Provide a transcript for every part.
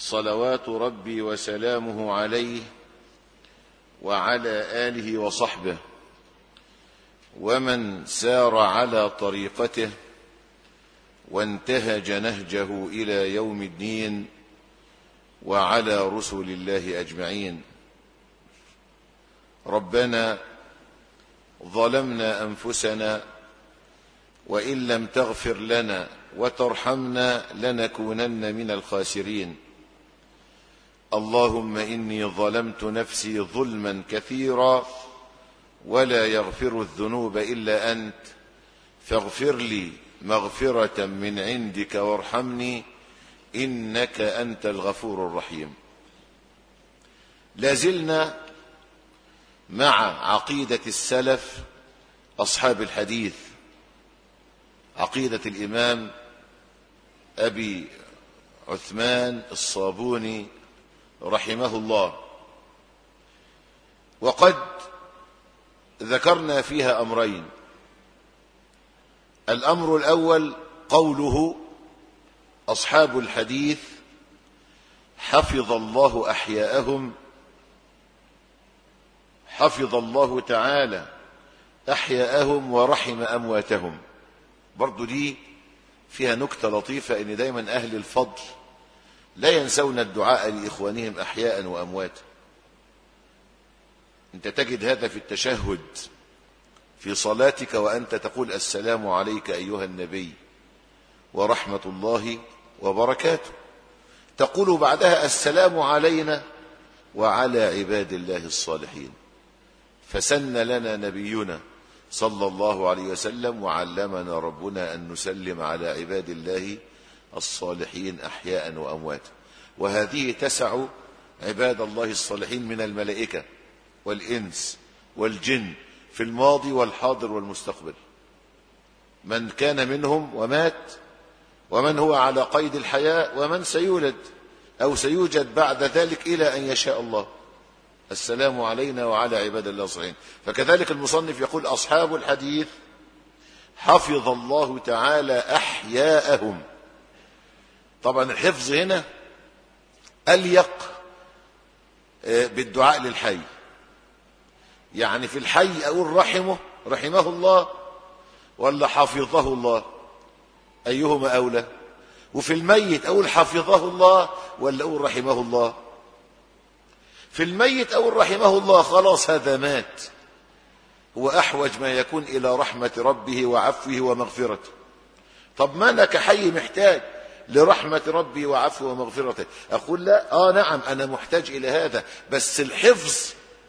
صلوات ربي وسلامه عليه وعلى اله وصحبه ومن سار على طريقته وانتهج نهجه الى يوم الدين وعلى رسل الله اجمعين ربنا ظلمنا انفسنا وان لم تغفر لنا وترحمنا لنكونن من الخاسرين اللهم اني ظلمت نفسي ظلما كثيرا ولا يغفر الذنوب الا انت فاغفر لي مغفره من عندك وارحمني انك انت الغفور الرحيم لازلنا مع عقيده السلف اصحاب الحديث عقيده الامام ابي عثمان الصابوني رحمه الله وقد ذكرنا فيها امرين الامر الاول قوله اصحاب الحديث حفظ الله احياءهم حفظ الله تعالى احياءهم ورحم امواتهم برضو دي فيها نكته لطيفه ان دايما اهل الفضل لا ينسون الدعاء لاخوانهم احياء وامواتا انت تجد هذا في التشهد في صلاتك وانت تقول السلام عليك ايها النبي ورحمه الله وبركاته تقول بعدها السلام علينا وعلى عباد الله الصالحين فسن لنا نبينا صلى الله عليه وسلم وعلمنا ربنا ان نسلم على عباد الله الصالحين احياء وامواتا وهذه تسع عباد الله الصالحين من الملائكه والانس والجن في الماضي والحاضر والمستقبل من كان منهم ومات ومن هو على قيد الحياه ومن سيولد او سيوجد بعد ذلك الى ان يشاء الله السلام علينا وعلى عباد الله الصالحين فكذلك المصنف يقول اصحاب الحديث حفظ الله تعالى احياءهم طبعا الحفظ هنا اليق بالدعاء للحي يعني في الحي اقول رحمه رحمه الله ولا حفظه الله ايهما اولى وفي الميت اقول حفظه الله ولا اقول رحمه الله في الميت اقول رحمه الله خلاص هذا مات هو احوج ما يكون الى رحمه ربه وعفوه ومغفرته طب ما انا كحي محتاج لرحمة ربي وعفوه ومغفرته أقول لا آه نعم أنا محتاج إلى هذا بس الحفظ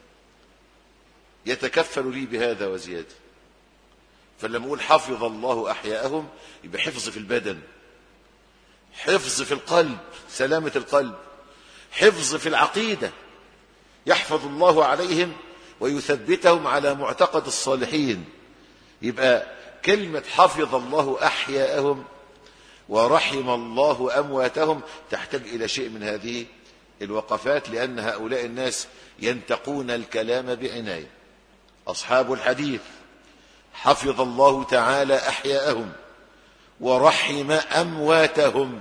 يتكفل لي بهذا وزيادة فلما أقول حفظ الله أحياءهم يبقى حفظ في البدن حفظ في القلب سلامة القلب حفظ في العقيدة يحفظ الله عليهم ويثبتهم على معتقد الصالحين يبقى كلمة حفظ الله أحياءهم ورحم الله امواتهم تحتاج الى شيء من هذه الوقفات لان هؤلاء الناس ينتقون الكلام بعنايه اصحاب الحديث حفظ الله تعالى احياءهم ورحم امواتهم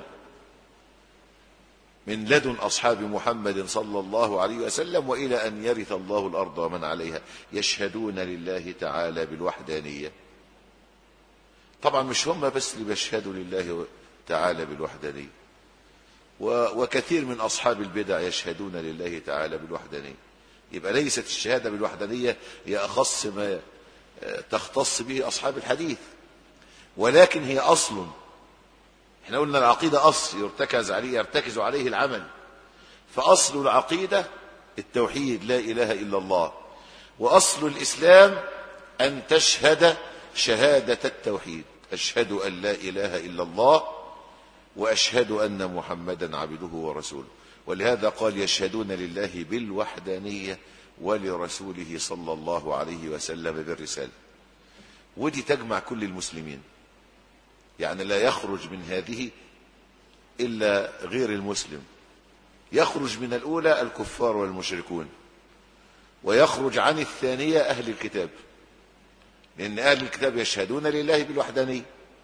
من لدن اصحاب محمد صلى الله عليه وسلم والى ان يرث الله الارض ومن عليها يشهدون لله تعالى بالوحدانيه طبعا مش هم بس اللي بيشهدوا لله تعالى بالوحدانية وكثير من أصحاب البدع يشهدون لله تعالى بالوحدانية يبقى ليست الشهادة بالوحدانية هي أخص ما تختص به أصحاب الحديث ولكن هي أصل احنا قلنا العقيدة أصل يرتكز عليه يرتكز عليه العمل فأصل العقيدة التوحيد لا إله إلا الله وأصل الإسلام أن تشهد شهادة التوحيد أشهد أن لا إله إلا الله وأشهد أن محمدا عبده ورسوله ولهذا قال يشهدون لله بالوحدانية ولرسوله صلى الله عليه وسلم بالرسالة ودي تجمع كل المسلمين يعني لا يخرج من هذه إلا غير المسلم يخرج من الأولى الكفار والمشركون ويخرج عن الثانية أهل الكتاب لأن أهل الكتاب يشهدون لله بالوحدانية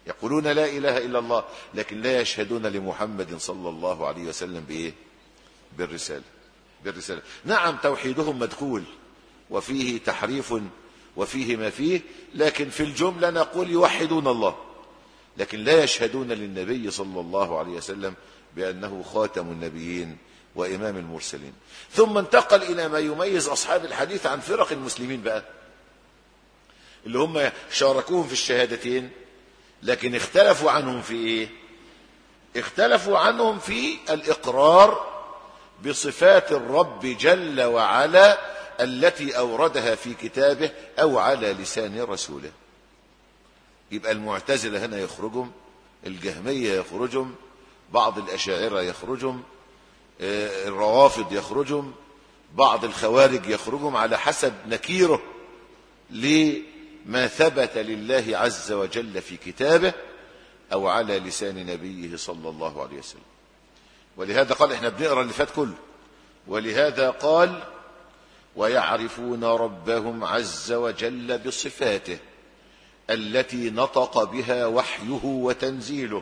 يقولون لا إله إلا الله لكن لا يشهدون لمحمد صلى الله عليه وسلم بإيه بالرسالة بالرسالة نعم توحيدهم مدخول وفيه تحريف وفيه ما فيه لكن في الجملة نقول يوحدون الله لكن لا يشهدون للنبي صلى الله عليه وسلم بأنه خاتم النبيين وإمام المرسلين ثم انتقل إلى ما يميز أصحاب الحديث عن فرق المسلمين بقى اللي هم شاركوهم في الشهادتين لكن اختلفوا عنهم في ايه اختلفوا عنهم في الإقرار بصفات الرب جل وعلا التي أوردها في كتابه أو على لسان رسوله يبقى المعتزلة هنا يخرجهم الجهمية يخرجهم بعض الأشاعرة يخرجهم الروافض يخرجهم بعض الخوارج يخرجهم على حسب نكيره لما ثبت لله عز وجل في كتابه أو على لسان نبيه صلى الله عليه وسلم ولهذا قال احنا بنقرا اللي فات كله ولهذا قال ويعرفون ربهم عز وجل بصفاته التي نطق بها وحيه وتنزيله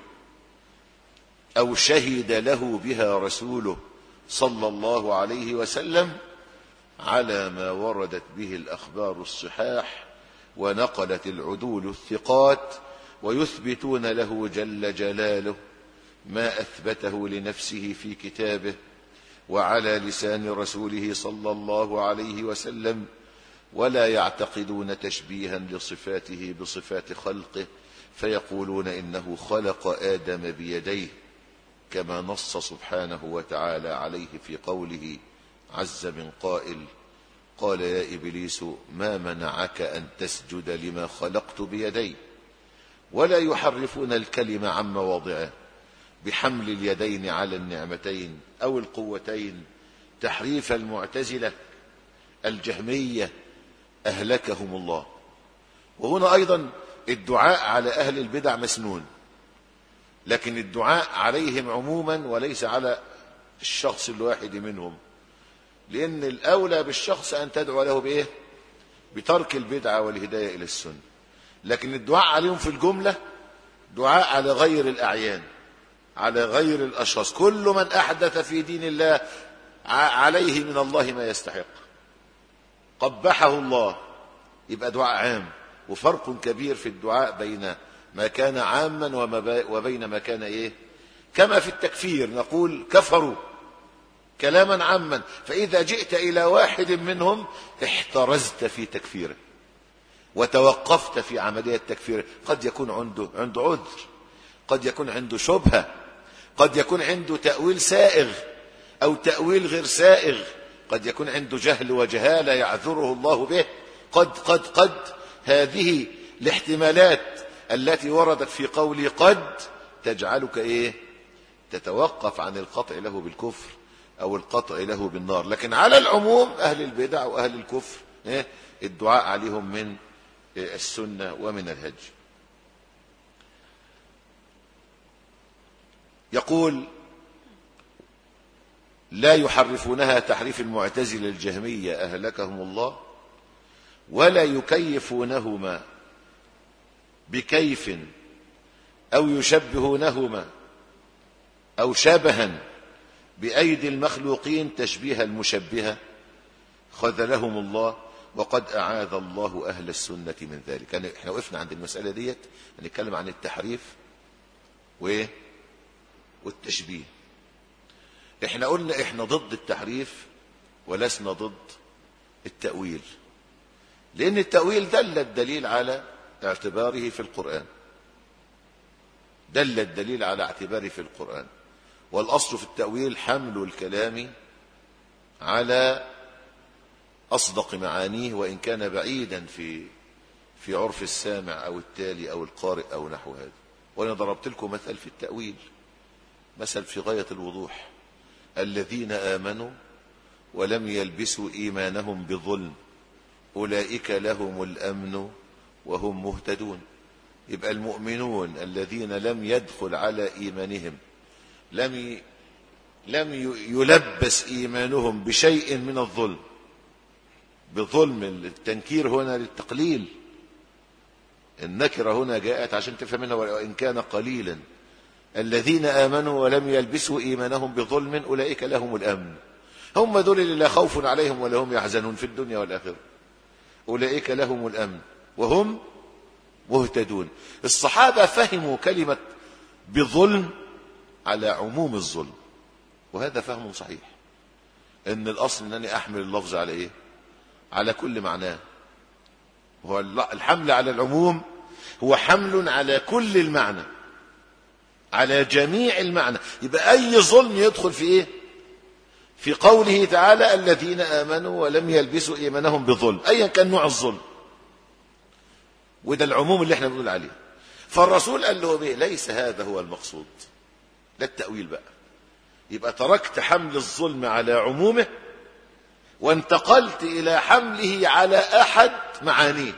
او شهد له بها رسوله صلى الله عليه وسلم على ما وردت به الاخبار الصحاح ونقلت العدول الثقات ويثبتون له جل جلاله ما اثبته لنفسه في كتابه وعلى لسان رسوله صلى الله عليه وسلم ولا يعتقدون تشبيها لصفاته بصفات خلقه فيقولون انه خلق ادم بيديه كما نص سبحانه وتعالى عليه في قوله عز من قائل قال يا ابليس ما منعك ان تسجد لما خلقت بيدي ولا يحرفون الكلم عن مواضعه بحمل اليدين على النعمتين او القوتين تحريف المعتزله الجهميه اهلكهم الله وهنا ايضا الدعاء على اهل البدع مسنون لكن الدعاء عليهم عموما وليس على الشخص الواحد منهم لان الاولى بالشخص ان تدعو له بايه بترك البدعه والهدايه الى السنه لكن الدعاء عليهم في الجمله دعاء على غير الاعيان على غير الاشخاص كل من احدث في دين الله عليه من الله ما يستحق قبحه الله يبقى دعاء عام وفرق كبير في الدعاء بين ما كان عاما وبين ما كان ايه كما في التكفير نقول كفروا كلاما عاما فاذا جئت الى واحد منهم احترزت في تكفيره وتوقفت في عمليه تكفيره قد يكون عنده عنده عذر قد يكون عنده شبهه قد يكون عنده تاويل سائغ او تاويل غير سائغ قد يكون عنده جهل وجهاله يعذره الله به قد قد قد هذه الاحتمالات التي وردت في قول قد تجعلك ايه تتوقف عن القطع له بالكفر او القطع له بالنار لكن على العموم اهل البدع واهل الكفر إيه؟ الدعاء عليهم من السنه ومن الهج يقول لا يحرفونها تحريف المعتزله الجهميه اهلكهم الله ولا يكيفونهما بكيف او يشبهونهما او شبها بايدي المخلوقين تشبيه المشبهه خذلهم الله وقد اعاذ الله اهل السنه من ذلك يعني احنا وقفنا عند المساله ديت هنتكلم عن التحريف وايه والتشبيه احنا قلنا احنا ضد التحريف ولسنا ضد التاويل لان التاويل دل الدليل على اعتباره في القرآن دل الدليل على اعتباره في القرآن والأصل في التأويل حمل الكلام على أصدق معانيه وإن كان بعيدا في في عرف السامع أو التالي أو القارئ أو نحو هذا وأنا ضربت لكم مثل في التأويل مثل في غاية الوضوح الذين آمنوا ولم يلبسوا إيمانهم بظلم أولئك لهم الأمن وهم مهتدون يبقى المؤمنون الذين لم يدخل على ايمانهم لم لم يلبس ايمانهم بشيء من الظلم بظلم التنكير هنا للتقليل النكرة هنا جاءت عشان تفهم منها وإن كان قليلا الذين آمنوا ولم يلبسوا إيمانهم بظلم أولئك لهم الأمن هم دول اللي لا خوف عليهم ولا هم يحزنون في الدنيا والآخرة أولئك لهم الأمن وهم مهتدون الصحابة فهموا كلمة بظلم على عموم الظلم وهذا فهم صحيح ان الاصل انني احمل اللفظ على ايه على كل معناه هو الحمل على العموم هو حمل على كل المعنى على جميع المعنى يبقى اي ظلم يدخل في ايه في قوله تعالى الذين امنوا ولم يلبسوا ايمانهم بظلم ايا كان نوع الظلم وده العموم اللي احنا بنقول عليه فالرسول قال له بيه ليس هذا هو المقصود ده التأويل بقى يبقى تركت حمل الظلم على عمومه وانتقلت إلى حمله على أحد معانيه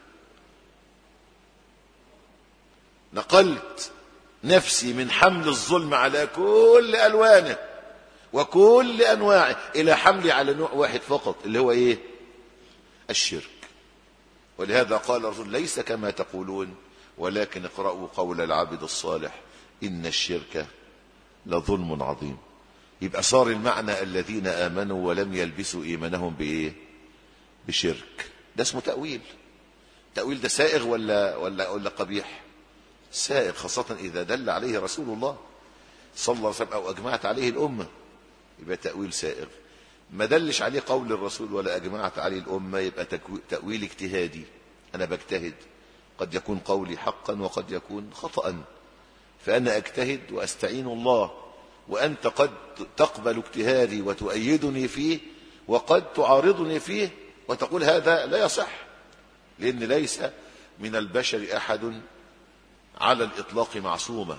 نقلت نفسي من حمل الظلم على كل ألوانه وكل أنواعه إلى حملي على نوع واحد فقط اللي هو إيه الشرك ولهذا قال الرسول ليس كما تقولون ولكن اقرأوا قول العبد الصالح إن الشرك لظلم عظيم يبقى صار المعنى الذين آمنوا ولم يلبسوا إيمانهم بإيه بشرك ده اسمه تأويل تأويل ده سائغ ولا ولا ولا قبيح سائغ خاصة إذا دل عليه رسول الله صلى الله عليه وسلم أو أجمعت عليه الأمة يبقى تأويل سائغ ما دلش عليه قول الرسول ولا أجمعت عليه الأمة يبقى تأويل اجتهادي أنا بجتهد قد يكون قولي حقا وقد يكون خطأ فأنا أجتهد وأستعين الله وأنت قد تقبل اجتهادي وتؤيدني فيه وقد تعارضني فيه وتقول هذا لا يصح لأن ليس من البشر أحد على الإطلاق معصومة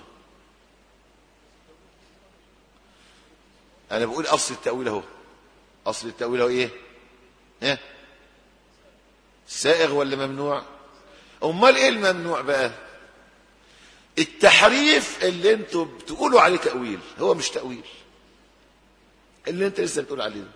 أنا بقول أصل التأويل أهو أصل التأويل أهو إيه؟ إيه؟ سائغ ولا ممنوع؟ أمال إيه الممنوع بقى؟ التحريف اللي انتوا بتقولوا عليه تأويل هو مش تأويل اللي انت لسه بتقول عليه ده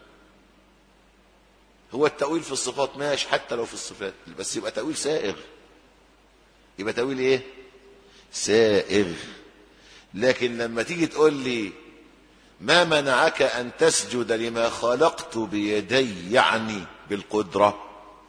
هو التأويل في الصفات ماشي حتى لو في الصفات بس يبقى تأويل سائغ يبقى تأويل ايه سائغ لكن لما تيجي تقول لي ما منعك أن تسجد لما خلقت بيدي يعني بالقدرة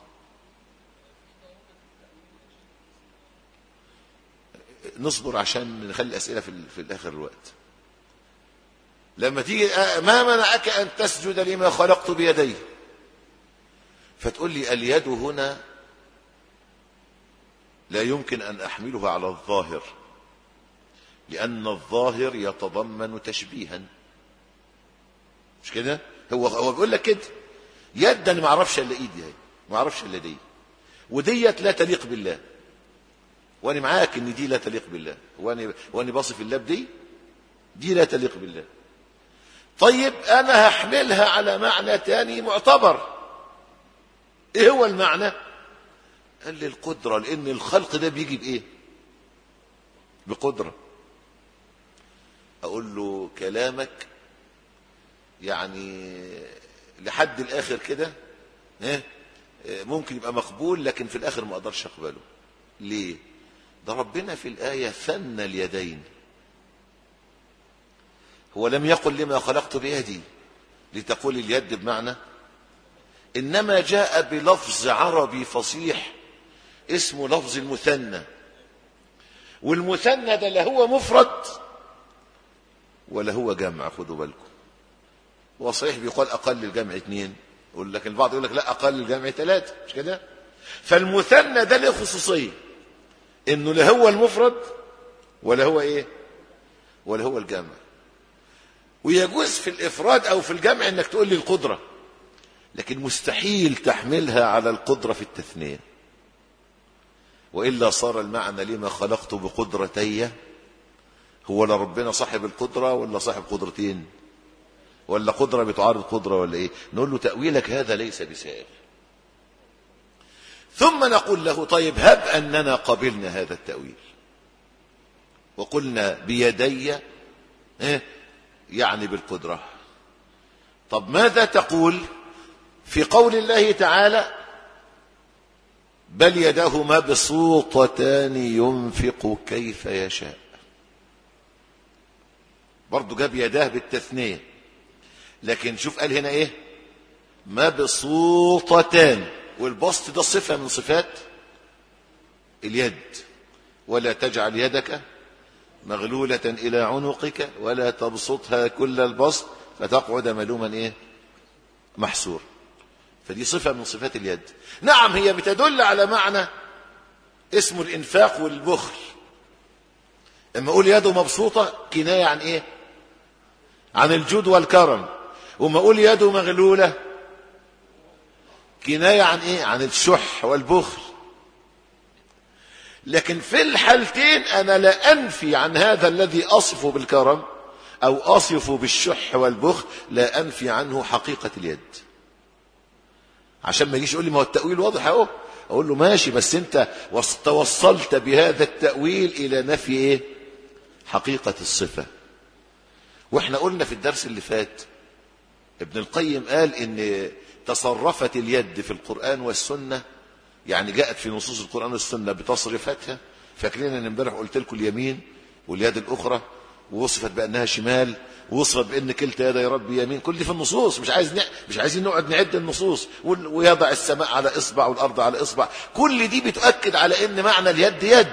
نصبر عشان نخلي الأسئلة في, في الآخر الوقت لما تيجي ما منعك أن تسجد لما خلقت بيدي فتقول لي اليد هنا لا يمكن أن أحملها على الظاهر لأن الظاهر يتضمن تشبيها مش كده هو هو بيقول لك كده يد انا ما اعرفش الا ايدي هي ما اعرفش الا دي وديت لا تليق بالله وانا معاك ان دي لا تليق بالله وانا وانا باصف الله بدي دي لا تليق بالله طيب انا هحملها على معنى تاني معتبر ايه هو المعنى قال لي القدره لان الخلق ده بيجي بايه بقدره اقول له كلامك يعني لحد الاخر كده ممكن يبقى مقبول لكن في الاخر ما اقدرش اقبله ليه ده ربنا في الايه ثنى اليدين هو لم يقل لما خلقت بيدي لتقول اليد بمعنى انما جاء بلفظ عربي فصيح اسمه لفظ المثنى والمثنى ده لا هو مفرد ولا هو جمع خدوا بالكم هو صحيح بيقال اقل الجمع اثنين يقول لك البعض يقول لك لا اقل الجمع ثلاثه مش كده فالمثنى ده له خصوصيه انه لا هو المفرد ولا هو ايه ولا هو الجمع ويجوز في الافراد او في الجمع انك تقول لي القدره لكن مستحيل تحملها على القدره في التثنيه والا صار المعنى لما خلقت بقدرتي هو لا ربنا صاحب القدره ولا صاحب قدرتين ولا قدرة بتعارض قدرة ولا ايه نقول له تأويلك هذا ليس بسائغ ثم نقول له طيب هب أننا قبلنا هذا التأويل وقلنا بيدي إيه؟ يعني بالقدرة طب ماذا تقول في قول الله تعالى بل يداه مبسوطتان ينفق كيف يشاء برضه جاب يداه بالتثنية لكن شوف قال هنا ايه مبسوطتان والبسط ده صفة من صفات اليد ولا تجعل يدك مغلولة إلى عنقك ولا تبسطها كل البسط فتقعد ملوما إيه محسور فدي صفة من صفات اليد نعم هي بتدل على معنى اسمه الإنفاق والبخل اما اقول يده مبسوطة كناية عن ايه عن الجود والكرم وما اقول يده مغلولة كناية عن ايه عن الشح والبخل لكن في الحالتين انا لا انفي عن هذا الذي اصفه بالكرم او اصفه بالشح والبخل لا انفي عنه حقيقة اليد عشان ما يجيش يقول لي ما هو التأويل واضح اهو اقول له ماشي بس انت توصلت بهذا التأويل الى نفي ايه حقيقة الصفة واحنا قلنا في الدرس اللي فات ابن القيم قال ان تصرفت اليد في القرآن والسنة يعني جاءت في نصوص القرآن والسنة بتصريفاتها فاكرين ان امبارح قلت لكم اليمين واليد الاخرى ووصفت بانها شمال ووصفت بان كلتا يدي ربي يمين كل دي في النصوص مش عايز نع... مش عايزين نقعد نعد النصوص ويضع السماء على اصبع والارض على اصبع كل دي بتؤكد على ان معنى اليد يد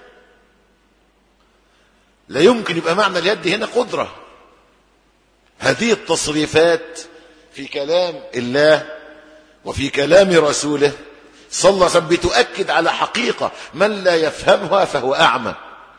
لا يمكن يبقى معنى اليد هنا قدرة هذه التصريفات في كلام الله وفي كلام رسوله صلى الله عليه وسلم بتؤكد على حقيقة من لا يفهمها فهو أعمى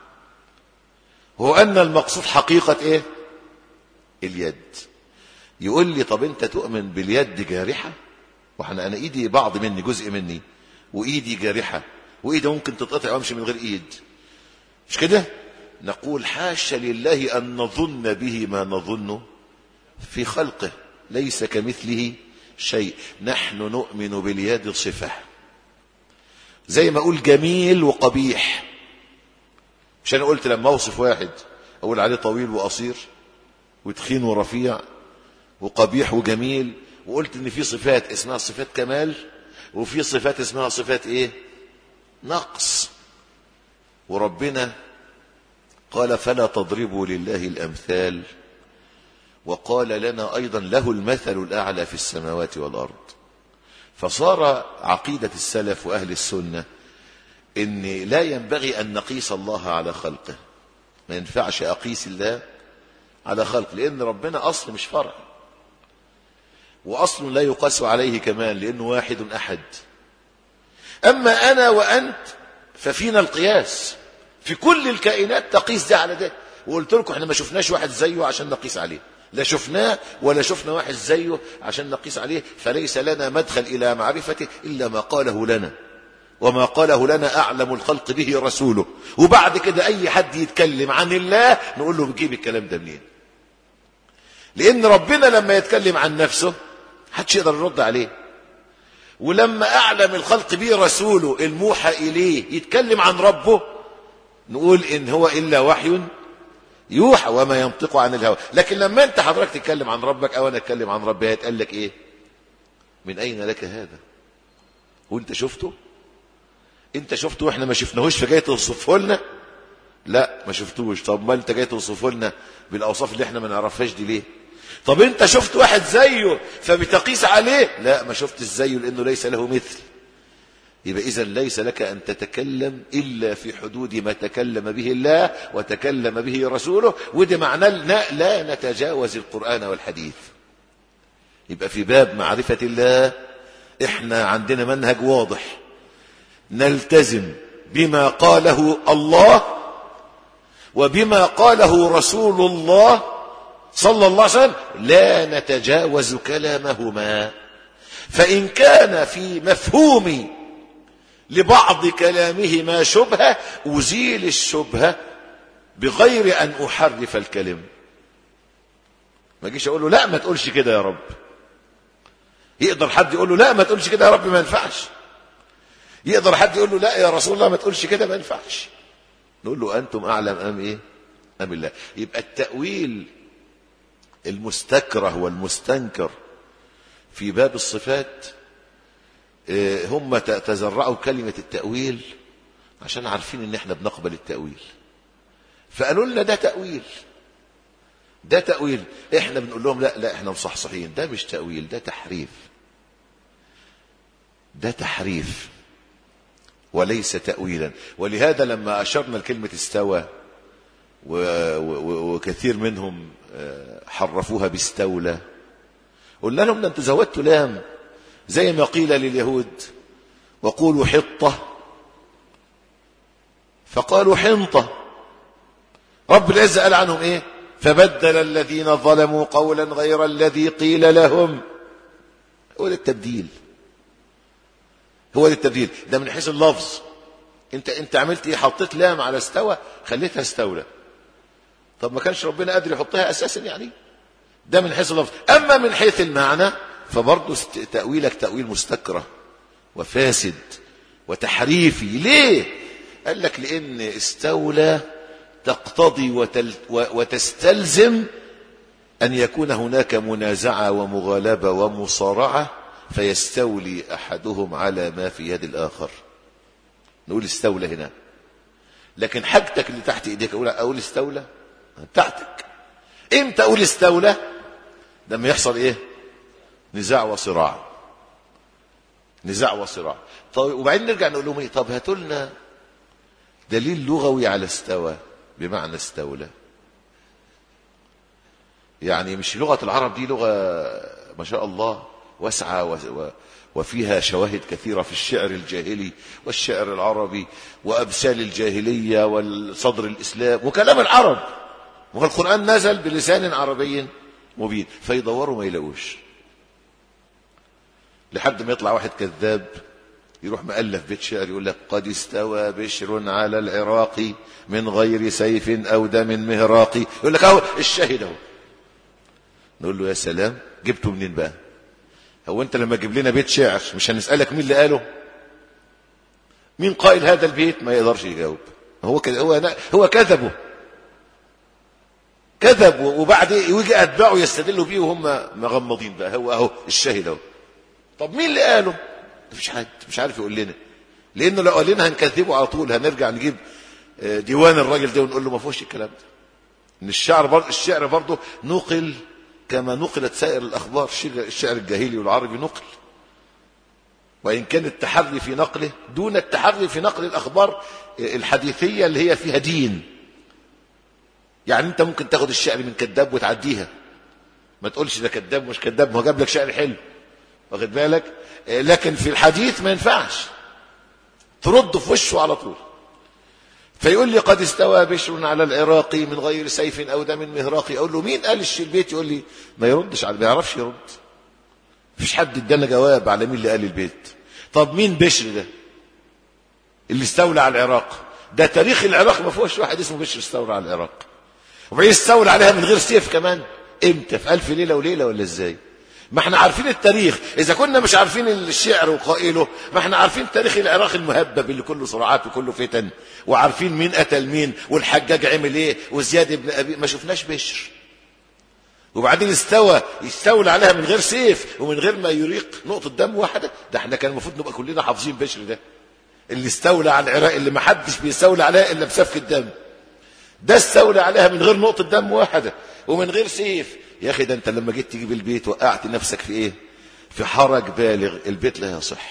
هو أن المقصود حقيقة إيه اليد يقول لي طب أنت تؤمن باليد جارحة وأنا أنا إيدي بعض مني جزء مني وإيدي جارحة وإيدي ممكن تتقطع وأمشي من غير إيد مش كده نقول حاشا لله أن نظن به ما نظنه في خلقه ليس كمثله شيء نحن نؤمن باليد صفة زي ما أقول جميل وقبيح مش أنا قلت لما أوصف واحد أقول عليه طويل وقصير وتخين ورفيع وقبيح وجميل وقلت ان في صفات اسمها صفات كمال وفي صفات اسمها صفات ايه نقص وربنا قال فلا تضربوا لله الامثال وقال لنا ايضا له المثل الاعلى في السماوات والارض فصار عقيده السلف واهل السنه ان لا ينبغي ان نقيس الله على خلقه ما ينفعش اقيس الله على خلق لان ربنا اصل مش فرع واصل لا يقاس عليه كمان لانه واحد احد اما انا وانت ففينا القياس في كل الكائنات تقيس ده على ده وقلت لكم احنا ما شفناش واحد زيه عشان نقيس عليه لا شفناه ولا شفنا واحد زيه عشان نقيس عليه فليس لنا مدخل الى معرفته الا ما قاله لنا وما قاله لنا اعلم الخلق به رسوله وبعد كده اي حد يتكلم عن الله نقول له بتجيب الكلام ده منين لان ربنا لما يتكلم عن نفسه حدش يقدر يرد عليه ولما اعلم الخلق به رسوله الموحى اليه يتكلم عن ربه نقول ان هو الا وحي يوحى وما ينطق عن الهوى لكن لما انت حضرتك تتكلم عن ربك او انا اتكلم عن ربي هيتقال لك ايه من اين لك هذا وانت شفته انت شفته واحنا ما شفناهوش فجاي توصفه لنا لا ما شفتوش طب ما انت جاي توصفه لنا بالاوصاف اللي احنا ما نعرفهاش دي ليه طب انت شفت واحد زيه فبتقيس عليه لا ما شفتش زيه لانه ليس له مثل يبقى اذا ليس لك ان تتكلم الا في حدود ما تكلم به الله وتكلم به رسوله وده معناه لا نتجاوز القران والحديث يبقى في باب معرفه الله احنا عندنا منهج واضح نلتزم بما قاله الله وبما قاله رسول الله صلى الله عليه وسلم لا نتجاوز كلامهما فإن كان في مفهومي لبعض كلامهما شبهة أزيل الشبهة بغير أن أحرف الكلم ما جيش أقول له لا ما تقولش كده يا رب يقدر حد يقول له لا ما تقولش كده يا رب ما ينفعش يقدر حد يقول له لا يا رسول الله ما تقولش كده ما ينفعش نقول له أنتم أعلم أم إيه أم الله يبقى التأويل المستكره والمستنكر في باب الصفات آه، هم ت- تزرعوا كلمة التأويل عشان عارفين ان احنا بنقبل التأويل فقالوا لنا ده تأويل ده تأويل احنا بنقول لهم لا لا احنا مصحصحين ده مش تأويل ده تحريف ده تحريف وليس تأويلا ولهذا لما أشرنا لكلمة استوى و- و- وكثير منهم آه، حرفوها باستولى قلنا لهم ده انتوا زودتوا لام زي ما قيل لليهود وقولوا حطة فقالوا حنطة رب العزة قال عنهم ايه فبدل الذين ظلموا قولا غير الذي قيل لهم هو ده التبديل هو ده التبديل ده من حيث اللفظ انت انت عملت ايه حطيت لام على استوى خليتها استولى طب ما كانش ربنا قادر يحطها اساسا يعني ده من حيث اللفظ اما من حيث المعنى فبرضه است- تاويلك تاويل مستكره وفاسد وتحريفي ليه قال لك لان استولى تقتضي وتل و- وتستلزم أن يكون هناك منازعة ومغالبة ومصارعة فيستولي أحدهم على ما في يد الآخر نقول استولى هنا لكن حاجتك اللي تحت إيديك أقول, أقول استولى بتاعتك إمتى أقول استولى لما يحصل إيه نزاع وصراع نزاع وصراع طيب وبعدين نرجع نقول لهم إيه طب هاتوا لنا دليل لغوي على استوى بمعنى استولى يعني مش لغة العرب دي لغة ما شاء الله واسعة و- و- وفيها شواهد كثيرة في الشعر الجاهلي والشعر العربي وأمثال الجاهلية والصدر الإسلام وكلام العرب وهو القرآن نزل بلسان عربي مبين فيدوروا ما يلاقوش لحد ما يطلع واحد كذاب يروح مؤلف بيت شعر يقول لك قد استوى بشر على العراق من غير سيف أو دم مهراقي يقول لك اهو الشاهد اهو نقول له يا سلام جبته منين بقى هو انت لما تجيب لنا بيت شعر مش هنسألك مين اللي قاله مين قائل هذا البيت ما يقدرش يجاوب هو كده هو هو كذبه كذب وبعد يجي اتباعه يستدلوا بيه وهم مغمضين بقى هو اهو الشاهد اهو طب مين اللي قاله مفيش حد مش عارف يقول لنا لانه لو قال لنا هنكذبه على طول هنرجع نجيب آه، ديوان الراجل ده ونقول له ما فيهوش الكلام ده ان الشعر برضه الشعر برضه نقل كما نقلت سائر الاخبار الشعر- الشعر الجاهلي والعربي نقل وان كان التحري في نقله دون التحري في نقل الاخبار الحديثيه اللي هي فيها دين يعني انت ممكن تاخد الشعر من كذاب وتعديها ما تقولش ده كذاب مش كذاب ما هو جاب لك شعر حلو واخد بالك آه، لكن في الحديث ما ينفعش ترد في وشه على طول فيقول لي قد استوى بشر على العراق من غير سيف او دم مهراقي اقول له مين قال الش- البيت يقول لي ما يردش على ما يعرفش يرد مفيش حد ادانا جواب على مين اللي قال البيت طب مين بشر ده اللي استولى على العراق ده تاريخ العراق ما فيهوش واحد اسمه بشر استولى على العراق وبعدين استولى عليها من غير سيف كمان امتى في ألف ليلة وليلة ولا ازاي ما احنا عارفين التاريخ اذا كنا مش عارفين الشعر وقائله ما احنا عارفين تاريخ العراق المهبب اللي كله صراعات وكله فتن وعارفين مين قتل مين والحجاج عمل ايه وزياد بن ابي ما شفناش بشر وبعدين استوى يستولى عليها من غير سيف ومن غير ما يريق نقطة دم واحدة ده احنا كان المفروض نبقى كلنا حافظين بشر ده اللي استولى على العراق اللي ما حدش بيستولى عليها الا بسفك الدم ده استولى عليها من غير نقطة دم واحدة ومن غير سيف يا أخي ده أنت لما جيت تجيب البيت وقعت نفسك في إيه في حرج بالغ البيت لا يصح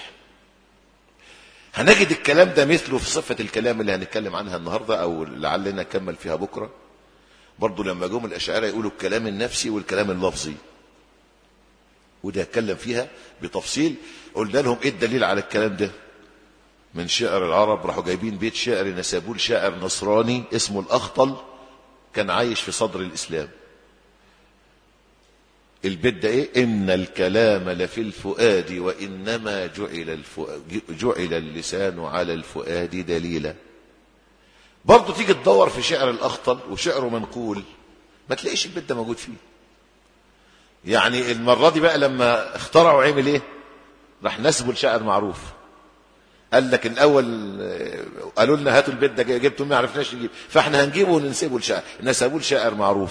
هنجد الكلام ده مثله في صفة الكلام اللي هنتكلم عنها النهاردة أو لعلنا نكمل فيها بكرة برضو لما جم الأشاعرة يقولوا الكلام النفسي والكلام اللفظي وده اتكلم فيها بتفصيل قلنا لهم ايه الدليل على الكلام ده من شعر العرب راحوا جايبين بيت شعر نسبوه لشاعر نصراني اسمه الأخطل كان عايش في صدر الإسلام البيت ده ايه ان الكلام لفي الفؤاد وانما جعل الفؤاد جعل اللسان على الفؤاد دليلا برضه تيجي تدور في شعر الاخطل وشعره منقول ما تلاقيش البيت ده موجود فيه يعني المره دي بقى لما اخترعوا عمل ايه راح نسبوا لشاعر معروف قال لك الاول قالوا لنا هاتوا البيت ده جبتوا ما عرفناش نجيب فاحنا هنجيبه وننسبه لشاعر نسبوه لشاعر معروف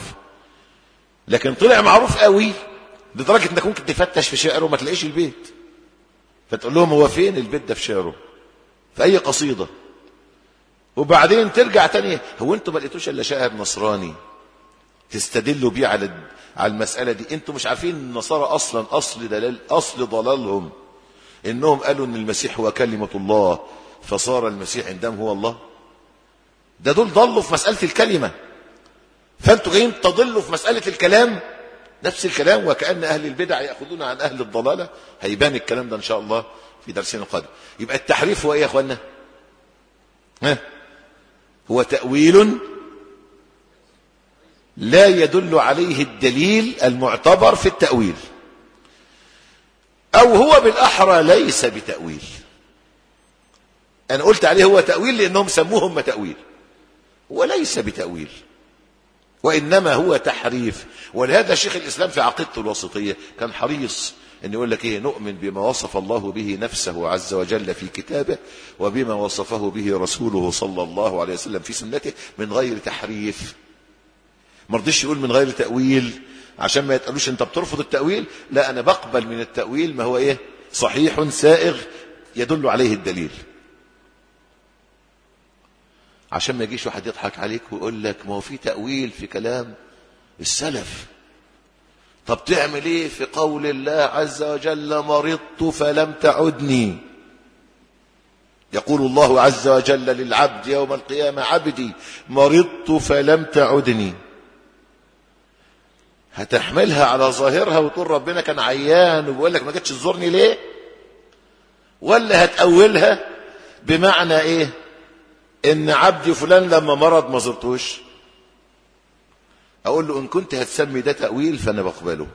لكن طلع معروف قوي لدرجه انك ممكن تفتش في شعره وما تلاقيش البيت فتقول لهم هو فين البيت ده في شعره في اي قصيده وبعدين ترجع تاني هو انتوا ما لقيتوش الا شاعر نصراني تستدلوا بيه على على المساله دي انتوا مش عارفين ان النصارى اصلا اصل دلال اصل ضلالهم انهم قالوا ان المسيح هو كلمه الله فصار المسيح عندهم هو الله ده دول ضلوا في مساله الكلمه فانتوا جايين تضلوا في مساله الكلام نفس الكلام وكأن أهل البدع يأخذون عن أهل الضلالة هيبان الكلام ده إن شاء الله في درسنا القادم يبقى التحريف هو إيه يا أخوانا ها هو تأويل لا يدل عليه الدليل المعتبر في التأويل أو هو بالأحرى ليس بتأويل أنا قلت عليه هو تأويل لأنهم سموه هم تأويل وليس بتأويل وإنما هو تحريف ولهذا شيخ الإسلام في عقيدته الوسطية كان حريص أن يقول لك إيه نؤمن بما وصف الله به نفسه عز وجل في كتابه وبما وصفه به رسوله صلى الله عليه وسلم في سنته من غير تحريف ما رضيش يقول من غير تأويل عشان ما يتقالوش انت بترفض التأويل لا أنا بقبل من التأويل ما هو إيه صحيح سائغ يدل عليه الدليل عشان ما يجيش واحد يضحك عليك ويقول لك ما هو في تأويل في كلام السلف طب تعمل ايه في قول الله عز وجل مرضت فلم تعدني يقول الله عز وجل للعبد يوم القيامة عبدي مرضت فلم تعدني هتحملها على ظاهرها وتقول ربنا كان عيان وبيقول لك ما جتش تزورني ليه ولا هتأولها بمعنى ايه ان عبدي فلان لما مرض ما زرتوش اقول له ان كنت هتسمي ده تأويل فانا بقبله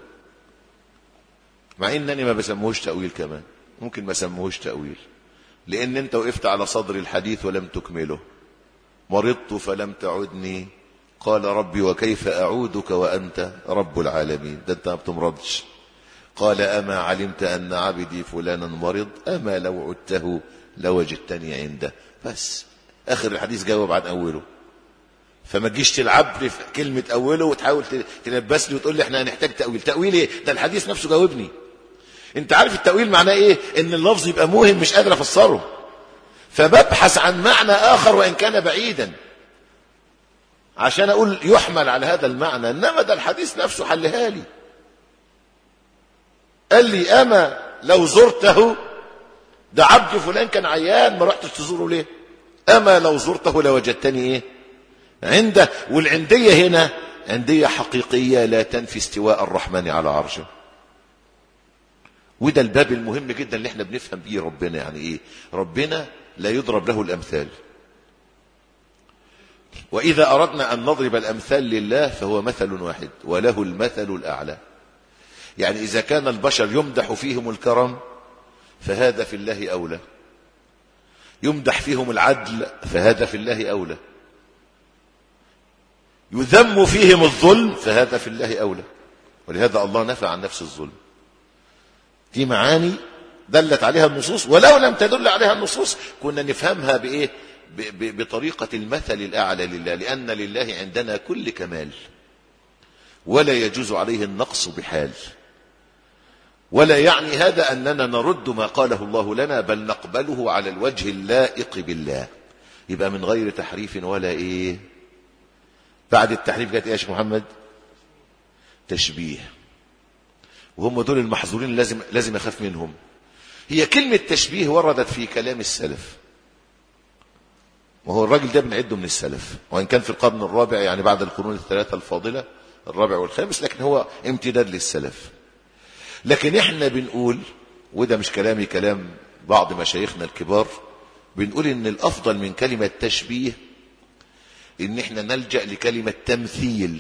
مع انني ما بسموهوش تأويل كمان ممكن ما سموهوش تأويل لان انت وقفت على صدر الحديث ولم تكمله مرضت فلم تعدني قال ربي وكيف اعودك وانت رب العالمين ده انت ما بتمرضش قال اما علمت ان عبدي فلانا مرض اما لو عدته لوجدتني عنده بس اخر الحديث جاوب عن اوله فما تجيش تلعب لي في كلمه اوله وتحاول تلبس لي وتقول لي احنا هنحتاج تاويل تاويل ايه ده الحديث نفسه جاوبني انت عارف التاويل معناه ايه ان اللفظ يبقى موهم مش قادر افسره فببحث عن معنى اخر وان كان بعيدا عشان اقول يحمل على هذا المعنى انما ده الحديث نفسه حلها لي قال لي اما لو زرته ده عبد فلان كان عيان ما رحتش تزوره ليه أما لو زرته لوجدتني إيه عنده والعندية هنا عندية حقيقية لا تنفي استواء الرحمن على عرشه وده الباب المهم جدا اللي احنا بنفهم بيه ربنا يعني ايه ربنا لا يضرب له الأمثال وإذا أردنا أن نضرب الأمثال لله فهو مثل واحد وله المثل الأعلى يعني إذا كان البشر يمدح فيهم الكرم فهذا في الله أولى يمدح فيهم العدل فهذا في الله أولى يذم فيهم الظلم فهذا في الله أولى ولهذا الله نفى عن نفس الظلم دي معاني دلت عليها النصوص ولو لم تدل عليها النصوص كنا نفهمها بإيه بطريقة المثل الأعلى لله لأن لله عندنا كل كمال ولا يجوز عليه النقص بحال ولا يعني هذا أننا نرد ما قاله الله لنا بل نقبله على الوجه اللائق بالله يبقى من غير تحريف ولا إيه بعد التحريف جاءت إيه يا شيخ محمد تشبيه وهم دول المحظورين لازم لازم أخاف منهم هي كلمة تشبيه وردت في كلام السلف وهو الراجل ده بنعده من السلف وإن كان في القرن الرابع يعني بعد القرون الثلاثة الفاضلة الرابع والخامس لكن هو امتداد للسلف لكن احنا بنقول وده مش كلامي كلام بعض مشايخنا الكبار بنقول ان الافضل من كلمة تشبيه ان احنا نلجأ لكلمة تمثيل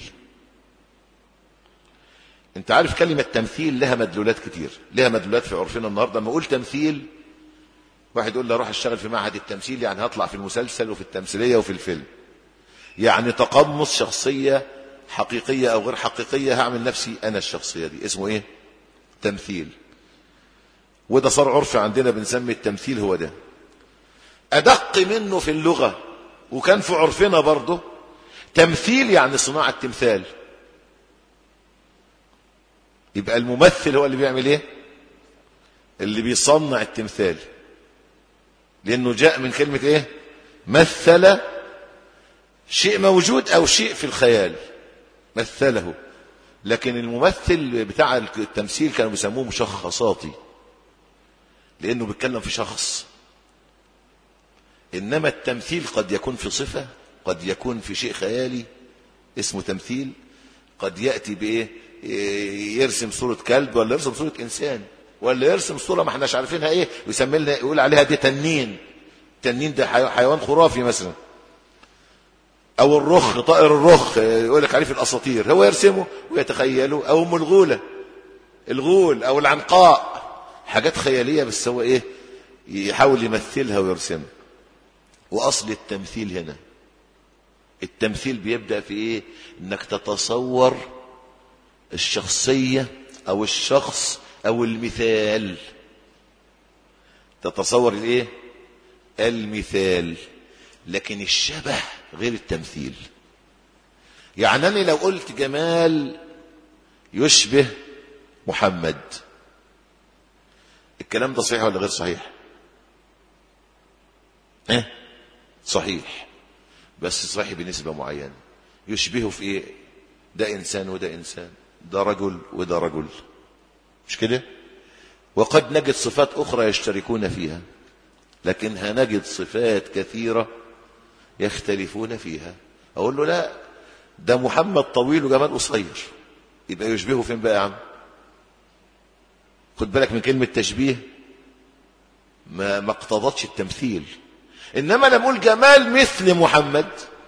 انت عارف كلمة تمثيل لها مدلولات كتير لها مدلولات في عرفنا النهاردة لما اقول تمثيل واحد يقول لي اروح اشتغل في معهد التمثيل يعني هطلع في المسلسل وفي التمثيلية وفي الفيلم يعني تقمص شخصية حقيقية او غير حقيقية هعمل نفسي انا الشخصية دي اسمه ايه تمثيل وده صار عرف عندنا بنسمي التمثيل هو ده أدق منه في اللغة وكان في عرفنا برضه تمثيل يعني صناعة تمثال يبقى الممثل هو اللي بيعمل ايه اللي بيصنع التمثال لأنه جاء من كلمة إيه مثل شيء موجود أو شيء في الخيال مثله لكن الممثل بتاع التمثيل كانوا بيسموه مشخصاتي لأنه بيتكلم في شخص إنما التمثيل قد يكون في صفة قد يكون في شيء خيالي اسمه تمثيل قد يأتي بإيه يرسم صورة كلب ولا يرسم صورة إنسان ولا يرسم صورة ما احناش عارفينها إيه ويسمي لنا يقول عليها دي تنين تنين ده حيوان خرافي مثلا أو الرخ طائر الرخ يقول لك عليه في الأساطير هو يرسمه ويتخيله أو أم الغولة الغول أو العنقاء حاجات خيالية بس هو إيه يحاول يمثلها ويرسمها وأصل التمثيل هنا التمثيل بيبدأ في إيه إنك تتصور الشخصية أو الشخص أو المثال تتصور الإيه المثال لكن الشبه غير التمثيل يعني أنا لو قلت جمال يشبه محمد الكلام ده صحيح ولا غير صحيح ايه صحيح بس صحيح بنسبة معينة يشبهه في ايه ده انسان وده انسان ده رجل وده رجل مش كده وقد نجد صفات اخرى يشتركون فيها لكن هنجد صفات كثيرة يختلفون فيها اقول له لا ده محمد طويل وجمال قصير يبقى يشبهه فين بقى يا عم خد بالك من كلمة تشبيه ما ما اقتضتش التمثيل انما لما اقول جمال مثل محمد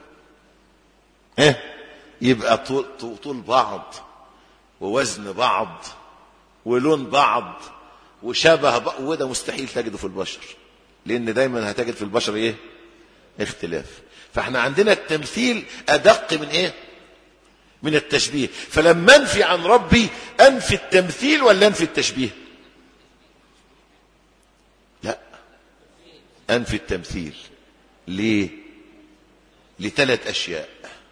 ايه يبقى طول, طول بعض ووزن بعض ولون بعض وشبه بعض وده مستحيل تجده في البشر لان دايما هتجد في البشر ايه اختلاف فاحنا عندنا التمثيل ادق من ايه من التشبيه فلما انفي عن ربي انفي التمثيل ولا انفي التشبيه لا انفي التمثيل ليه لثلاث اشياء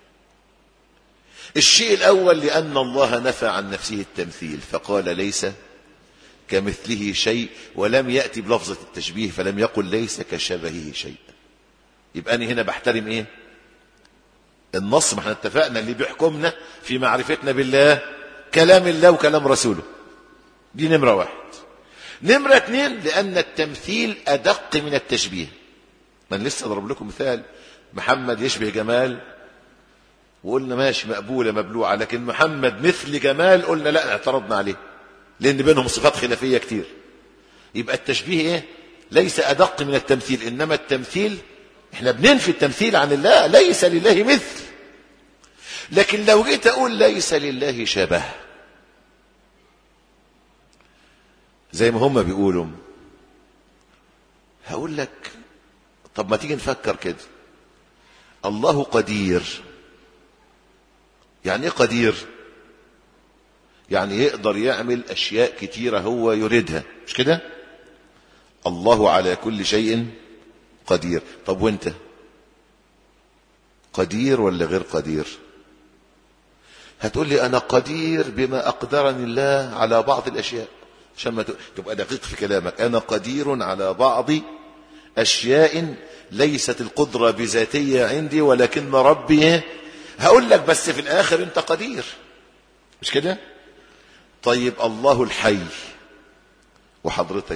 الشيء الاول لان الله نفى عن نفسه التمثيل فقال ليس كمثله شيء ولم ياتي بلفظه التشبيه فلم يقل ليس كشبهه شيء يبقى انا هنا بحترم ايه النص ما احنا اتفقنا اللي بيحكمنا في معرفتنا بالله كلام الله وكلام رسوله دي نمرة واحد نمرة اتنين لأن التمثيل أدق من التشبيه من لسه أضرب لكم مثال محمد يشبه جمال وقلنا ماشي مقبولة مبلوعة لكن محمد مثل جمال قلنا لا اعترضنا عليه لأن بينهم صفات خلافية كتير يبقى التشبيه ايه ليس أدق من التمثيل إنما التمثيل احنا بننفي التمثيل عن الله ليس لله مثل لكن لو جيت اقول ليس لله شبه زي ما هم بيقولوا هقول لك طب ما تيجي نفكر كده الله قدير يعني ايه قدير يعني يقدر يعمل اشياء كتيره هو يريدها مش كده الله على كل شيء قدير طب وانت قدير ولا غير قدير هتقول لي انا قدير بما اقدرني الله على بعض الاشياء عشان ما تبقى دقيق في كلامك انا قدير على بعض اشياء ليست القدره بذاتيه عندي ولكن ربي هقول لك بس في الاخر انت قدير مش كده طيب الله الحي وحضرتك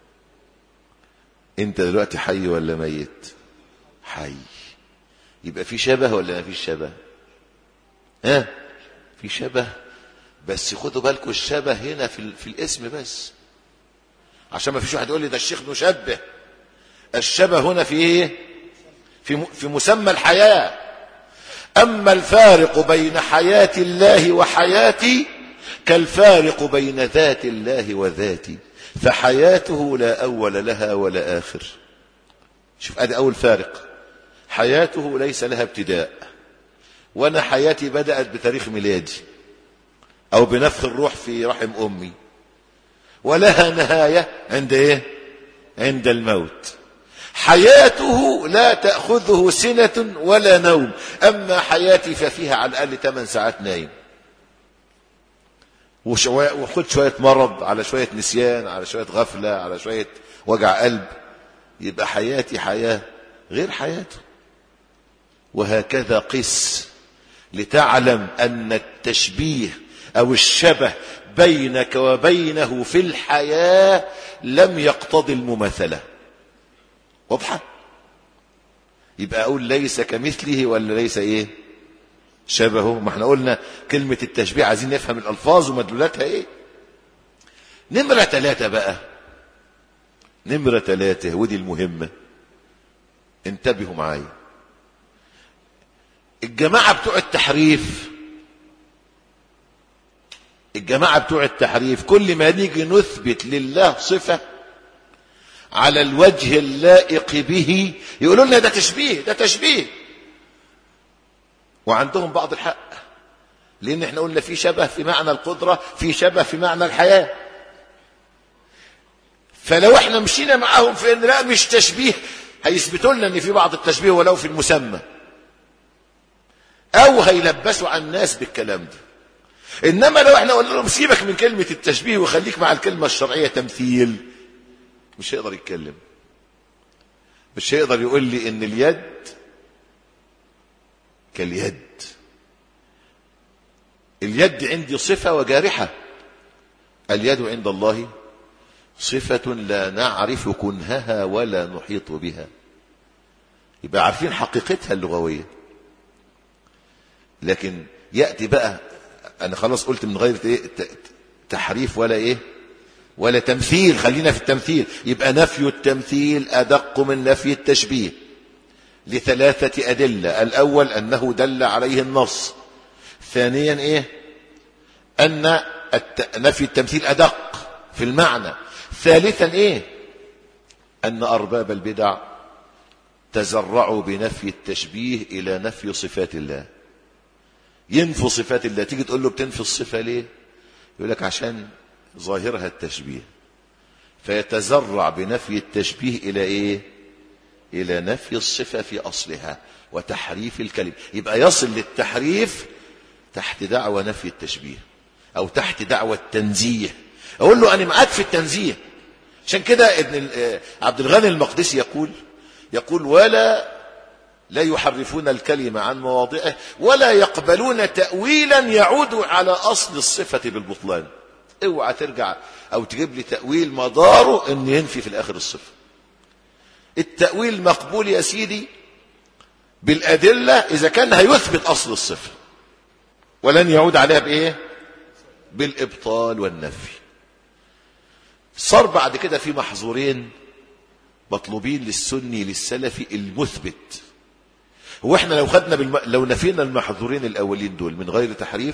انت دلوقتي حي ولا ميت حي يبقى في شبه ولا ما فيش شبه ها في شبه بس خدوا بالكم الشبه هنا في, في الاسم بس عشان ما فيش واحد يقول لي ده الشيخ مشبه الشبه هنا في ايه في في مسمى الحياه اما الفارق بين حياه الله وحياتي كالفارق بين ذات الله وذاتي فحياته لا أول لها ولا آخر شوف ادي أول فارق حياته ليس لها ابتداء وأنا حياتي بدأت بتاريخ ميلادي أو بنفخ الروح في رحم أمي ولها نهاية عند إيه؟ عند الموت حياته لا تأخذه سنة ولا نوم أما حياتي ففيها على الأقل 8 ساعات نايم وشوية وخد شوية مرض على شوية نسيان على شوية غفلة على شوية وجع قلب يبقى حياتي حياة غير حياته وهكذا قس لتعلم أن التشبيه أو الشبه بينك وبينه في الحياة لم يقتضي المماثلة واضحة يبقى أقول ليس كمثله ولا ليس إيه شبهه ما احنا قلنا كلمة التشبيه عايزين نفهم الألفاظ ومدلولاتها إيه نمرة ثلاثة بقى نمرة ثلاثة ودي المهمة انتبهوا معايا الجماعة بتوع التحريف الجماعة بتوع التحريف كل ما نيجي نثبت لله صفة على الوجه اللائق به يقولوا لنا ده تشبيه ده تشبيه وعندهم بعض الحق لان احنا قلنا في شبه في معنى القدرة في شبه في معنى الحياة فلو احنا مشينا معاهم في ان لا مش تشبيه هيثبتوا لنا ان في بعض التشبيه ولو في المسمى او هيلبسوا على الناس بالكلام ده انما لو احنا قلنا لهم سيبك من كلمة التشبيه وخليك مع الكلمة الشرعية تمثيل مش هيقدر يتكلم مش هيقدر يقول لي ان اليد كاليد اليد عندي صفة وجارحة اليد عند الله صفة لا نعرف كنهها ولا نحيط بها يبقى عارفين حقيقتها اللغوية لكن يأتي بقى أنا خلاص قلت من غير إيه تحريف ولا إيه ولا تمثيل خلينا في التمثيل يبقى نفي التمثيل أدق من نفي التشبيه لثلاثة أدلة الأول أنه دل عليه النص ثانيا إيه أن الت... نفي التمثيل أدق في المعنى ثالثا إيه أن أرباب البدع تزرعوا بنفي التشبيه إلى نفي صفات الله ينفوا صفات الله تيجي تقول له بتنفي الصفة ليه يقول لك عشان ظاهرها التشبيه فيتزرع بنفي التشبيه إلى إيه إلى نفي الصفة في أصلها وتحريف الكلمة يبقى يصل للتحريف تحت دعوة نفي التشبيه أو تحت دعوة التنزيه أقول له أنا معاك في التنزيه عشان كده ابن عبد الغني المقدسي يقول يقول ولا لا يحرفون الكلمة عن مواضعه ولا يقبلون تأويلا يعود على أصل الصفة بالبطلان اوعى ترجع او تجيب لي تأويل مداره ان ينفي في الاخر الصفة التأويل مقبول يا سيدي بالأدلة إذا كان هيثبت أصل الصفة ولن يعود عليها بإيه بالإبطال والنفي صار بعد كده في محظورين مطلوبين للسني للسلفي المثبت هو احنا لو خدنا بالم... لو نفينا المحظورين الأولين دول من غير تحريف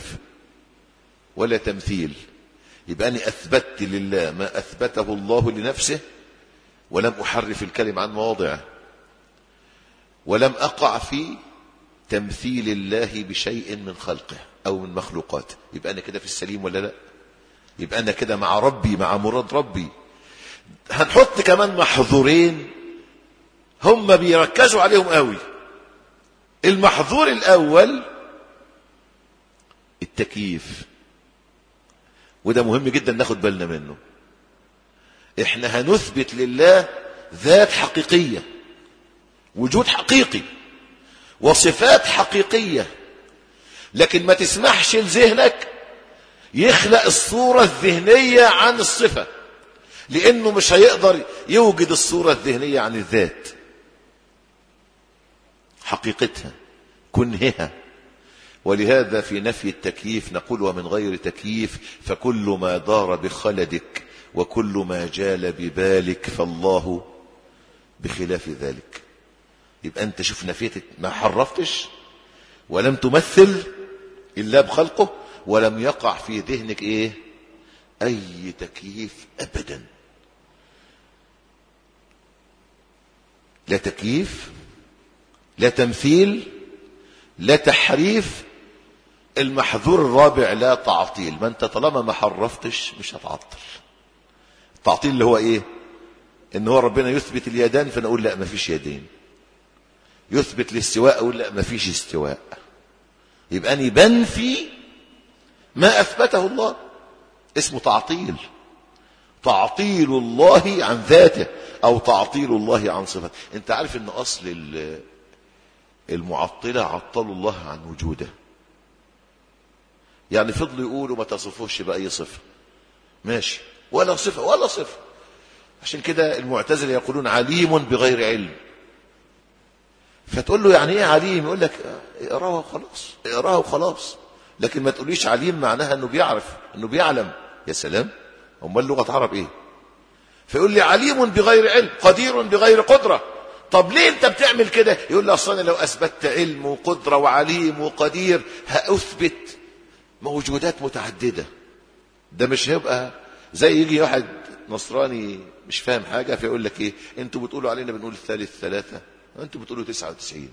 ولا تمثيل يبقى أنا أثبتت لله ما أثبته الله لنفسه ولم أحرف الكلم عن مواضعه ولم أقع في تمثيل الله بشيء من خلقه أو من مخلوقاته يبقى أنا كده في السليم ولا لا يبقى أنا كده مع ربي مع مراد ربي هنحط كمان محظورين هم بيركزوا عليهم قوي المحظور الأول التكييف وده مهم جدا ناخد بالنا منه احنا هنثبت لله ذات حقيقية وجود حقيقي وصفات حقيقية لكن ما تسمحش لذهنك يخلق الصورة الذهنية عن الصفة لأنه مش هيقدر يوجد الصورة الذهنية عن الذات حقيقتها كنهها ولهذا في نفي التكييف نقول ومن غير تكييف فكل ما دار بخلدك وكل ما جال ببالك فالله بخلاف ذلك يبقى انت شوف نفيت ما حرفتش ولم تمثل الا بخلقه ولم يقع في ذهنك ايه اي تكييف ابدا لا تكييف لا تمثيل لا تحريف المحظور الرابع لا تعطيل ما انت طالما ما حرفتش مش هتعطل التعطيل اللي هو ايه ان هو ربنا يثبت اليدان فنقول لا ما فيش يدين يثبت الاستواء اقول لا ما فيش استواء يبقى اني بنفي ما اثبته الله اسمه تعطيل تعطيل الله عن ذاته او تعطيل الله عن صفته انت عارف ان اصل ال- المعطلة عطلوا الله عن وجوده يعني فضلوا يقولوا ما تصفوش بأي صفة ماشي ولا صفة ولا صفة عشان كده المعتزلة يقولون عليم بغير علم فتقول له يعني ايه عليم يقول لك اقراه وخلاص اقراه وخلاص لكن ما تقوليش عليم معناها انه بيعرف انه بيعلم يا سلام امال لغه عرب ايه فيقول لي عليم بغير علم قدير بغير قدره طب ليه انت بتعمل كده يقول لي اصل انا لو اثبتت علم وقدره وعليم وقدير هاثبت موجودات متعدده ده مش هيبقى زي يجي واحد نصراني مش فاهم حاجه فيقول لك ايه انتوا بتقولوا علينا بنقول الثالث ثلاثه انتوا بتقولوا 99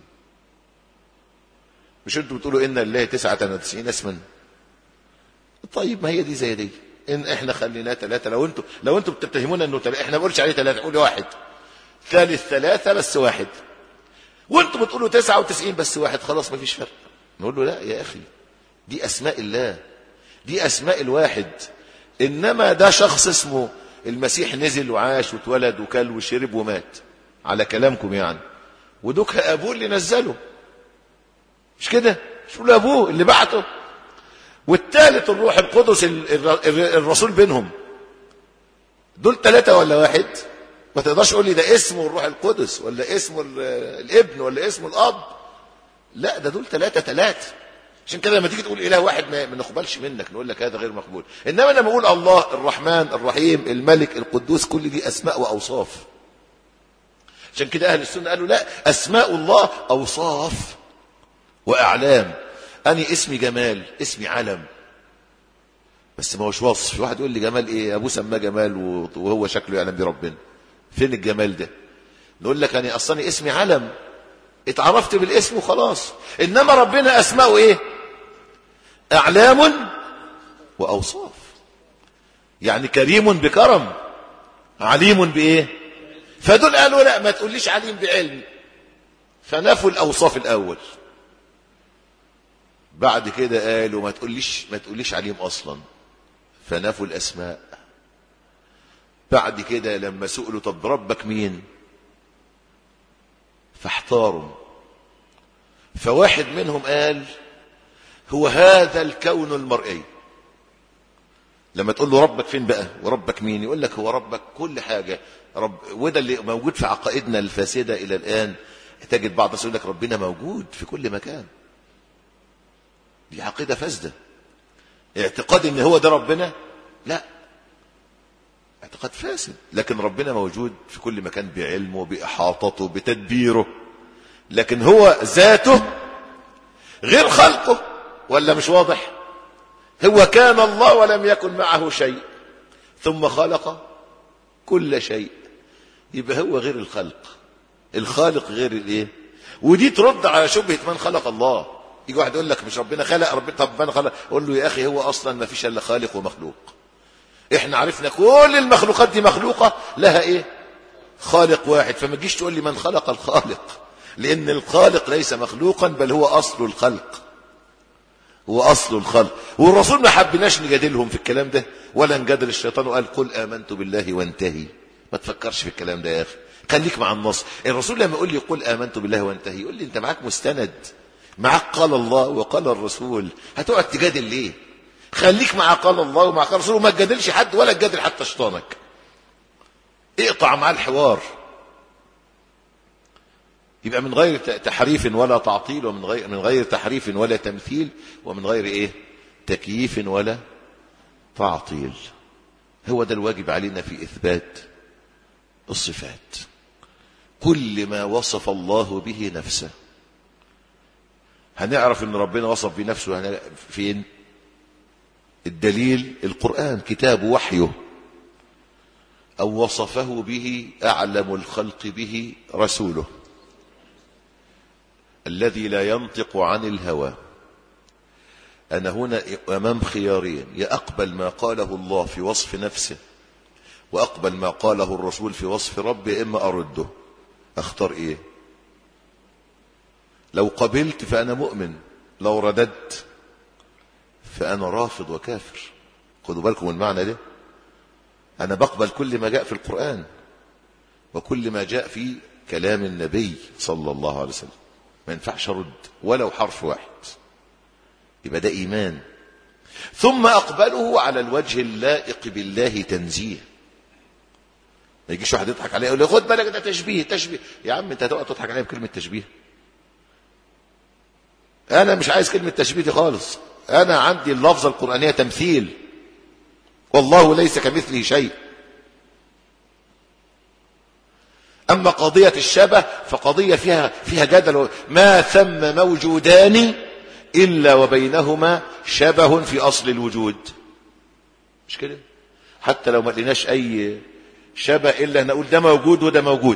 مش انتوا بتقولوا ان الله 99 اسما طيب ما هي دي زي دي ان احنا خليناه ثلاثه لو انتوا لو انتوا بتتهمونا انه ثلاثه احنا ما بنقولش عليه ثلاثه قول واحد ثالث ثلاثه بس واحد وانتوا بتقولوا 99 بس واحد خلاص ما فيش فرق نقول له لا يا اخي دي اسماء الله دي اسماء الواحد انما ده شخص اسمه المسيح نزل وعاش واتولد وكل وشرب ومات على كلامكم يعني ودوك ابوه اللي نزله مش كده مش له ابوه اللي بعته والثالث الروح القدس ال- الر- الر- الرسول بينهم دول ثلاثة ولا واحد ما تقدرش تقول لي ده اسمه الروح القدس ولا اسمه ال- الابن ولا اسمه الاب لا ده دول ثلاثة ثلاثة عشان كده لما تيجي تقول اله واحد ما ما نقبلش منك نقول لك هذا غير مقبول انما لما اقول الله الرحمن الرحيم الملك القدوس كل دي اسماء واوصاف عشان كده اهل السنه قالوا لا اسماء الله اوصاف واعلام اني اسمي جمال اسمي علم بس ما هوش وصف واحد يقول لي جمال ايه ابوه سماه جمال و- وهو شكله يعلم بيه ربنا فين الجمال ده نقول لك انا اصلا اسمي علم اتعرفت بالاسم وخلاص انما ربنا اسماءه ايه اعلام واوصاف يعني كريم بكرم عليم بايه فدول قالوا لا ما تقوليش عليم بعلم فنفوا الاوصاف الاول بعد كده قالوا ما تقوليش ما تقوليش عليم اصلا فنفوا الاسماء بعد كده لما سئلوا طب ربك مين فاحتاروا فواحد منهم قال هو هذا الكون المرئي لما تقول له ربك فين بقى وربك مين يقول لك هو ربك كل حاجة رب وده اللي موجود في عقائدنا الفاسدة إلى الآن تجد بعض الناس يقول لك ربنا موجود في كل مكان دي عقيدة فاسدة اعتقاد ان هو ده ربنا لا اعتقاد فاسد لكن ربنا موجود في كل مكان بعلمه بإحاطته بتدبيره لكن هو ذاته غير خلقه ولا مش واضح هو كان الله ولم يكن معه شيء ثم خلق كل شيء يبقى هو غير الخلق الخالق غير الايه ودي ترد على شبهه من خلق الله يجي واحد يقول لك مش ربنا خلق ربنا طب من خلق قول له يا اخي هو اصلا ما فيش الا خالق ومخلوق احنا عرفنا كل المخلوقات دي مخلوقه لها ايه خالق واحد فما تجيش تقول لي من خلق الخالق لان الخالق ليس مخلوقا بل هو اصل الخلق هو اصل الخلق والرسول ما حبناش نجادلهم في الكلام ده ولا نجادل الشيطان وقال قل امنت بالله وانتهي ما تفكرش في الكلام ده يا اخي خليك مع النص الرسول لما يقول لي قل امنت بالله وانتهي يقول لي انت معاك مستند معاك قال الله وقال الرسول هتقعد تجادل ليه خليك مع قال الله ومع قال الرسول وما تجادلش حد ولا تجادل حتى شيطانك اقطع معاه الحوار يبقى من غير تحريف ولا تعطيل ومن غير من غير تحريف ولا تمثيل ومن غير ايه تكييف ولا تعطيل هو ده الواجب علينا في اثبات الصفات كل ما وصف الله به نفسه هنعرف ان ربنا وصف بنفسه فين الدليل القرآن كتاب وحيه أو وصفه به أعلم الخلق به رسوله الذي لا ينطق عن الهوى أنا هنا أمام خيارين يا أقبل ما قاله الله في وصف نفسه وأقبل ما قاله الرسول في وصف ربي إما أرده أختار إيه لو قبلت فأنا مؤمن لو رددت فأنا رافض وكافر خدوا بالكم من المعنى ده أنا بقبل كل ما جاء في القرآن وكل ما جاء في كلام النبي صلى الله عليه وسلم ما ينفعش أرد ولو حرف واحد يبقى ده إيمان ثم أقبله على الوجه اللائق بالله تنزيه ما يجيش واحد يضحك عليه يقول لي خد بالك ده تشبيه تشبيه يا عم انت هتقعد تضحك عليا بكلمه تشبيه انا مش عايز كلمه تشبيه دي خالص انا عندي اللفظه القرانيه تمثيل والله ليس كمثله شيء اما قضيه الشبه فقضيه فيها فيها جدل ما ثم موجودان الا وبينهما شبه في اصل الوجود مش كده حتى لو ما لقيناش اي شبه الا نقول ده موجود وده موجود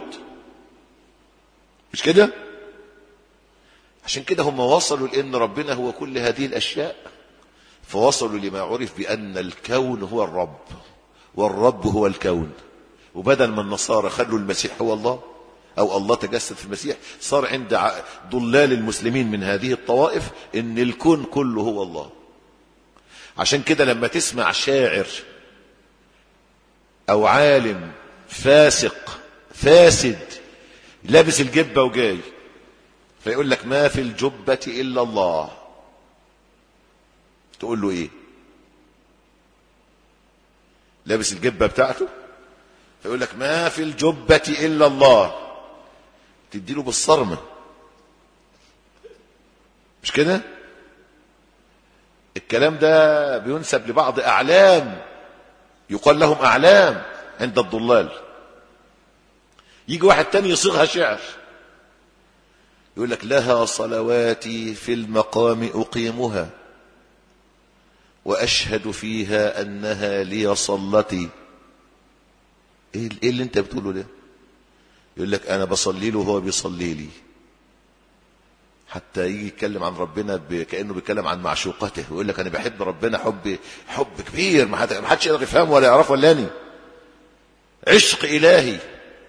مش كده عشان كده هم وصلوا لان ربنا هو كل هذه الاشياء فوصلوا لما عرف بان الكون هو الرب والرب هو الكون وبدل ما النصارى خلوا المسيح هو الله او الله تجسد في المسيح صار عند ضلال المسلمين من هذه الطوائف ان الكون كله هو الله عشان كده لما تسمع شاعر او عالم فاسق فاسد لابس الجبه وجاي فيقول لك ما في الجبه الا الله تقول له ايه لابس الجبه بتاعته فيقول لك ما في الجبه الا الله تديله بالصرمه مش كده الكلام ده بينسب لبعض اعلام يقال لهم أعلام عند الضلال يجي واحد تاني يصيغها شعر يقول لك لها صلواتي في المقام أقيمها وأشهد فيها أنها لي صلتي إيه اللي أنت بتقوله ده يقول لك أنا بصلي له وهو بيصلي لي حتى يجي يتكلم عن ربنا ب... كانه بيتكلم عن معشوقته ويقول لك انا بحب ربنا حب حب كبير ما حدش يقدر يفهمه ولا يعرفه الا اني عشق الهي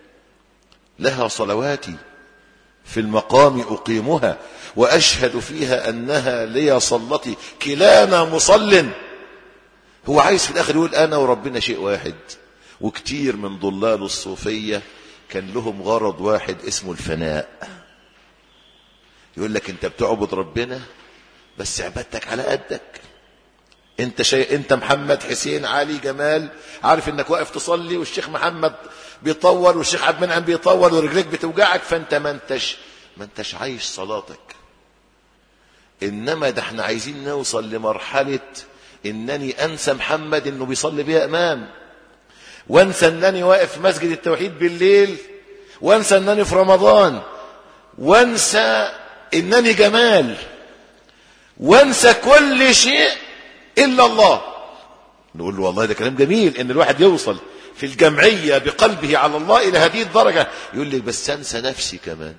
لها صلواتي في المقام اقيمها واشهد فيها انها لي صلتي كلانا مصل هو عايز في الاخر يقول انا وربنا شيء واحد وكتير من ضلال الصوفيه كان لهم غرض واحد اسمه الفناء يقول لك انت بتعبد ربنا بس عبادتك على قدك انت شيء انت محمد حسين علي جمال عارف انك واقف تصلي والشيخ محمد بيطول والشيخ عبد المنعم بيطول ورجليك بتوجعك فانت ما انتش ما انتش عايش صلاتك انما ده احنا عايزين نوصل لمرحله انني انسى محمد انه بيصلي بيها امام وانسى انني واقف في مسجد التوحيد بالليل وانسى انني في رمضان وانسى انني جمال وانسى كل شيء الا الله نقول له والله ده كلام جميل ان الواحد يوصل في الجمعيه بقلبه على الله الى هذه الدرجه يقول لي بس انسى نفسي كمان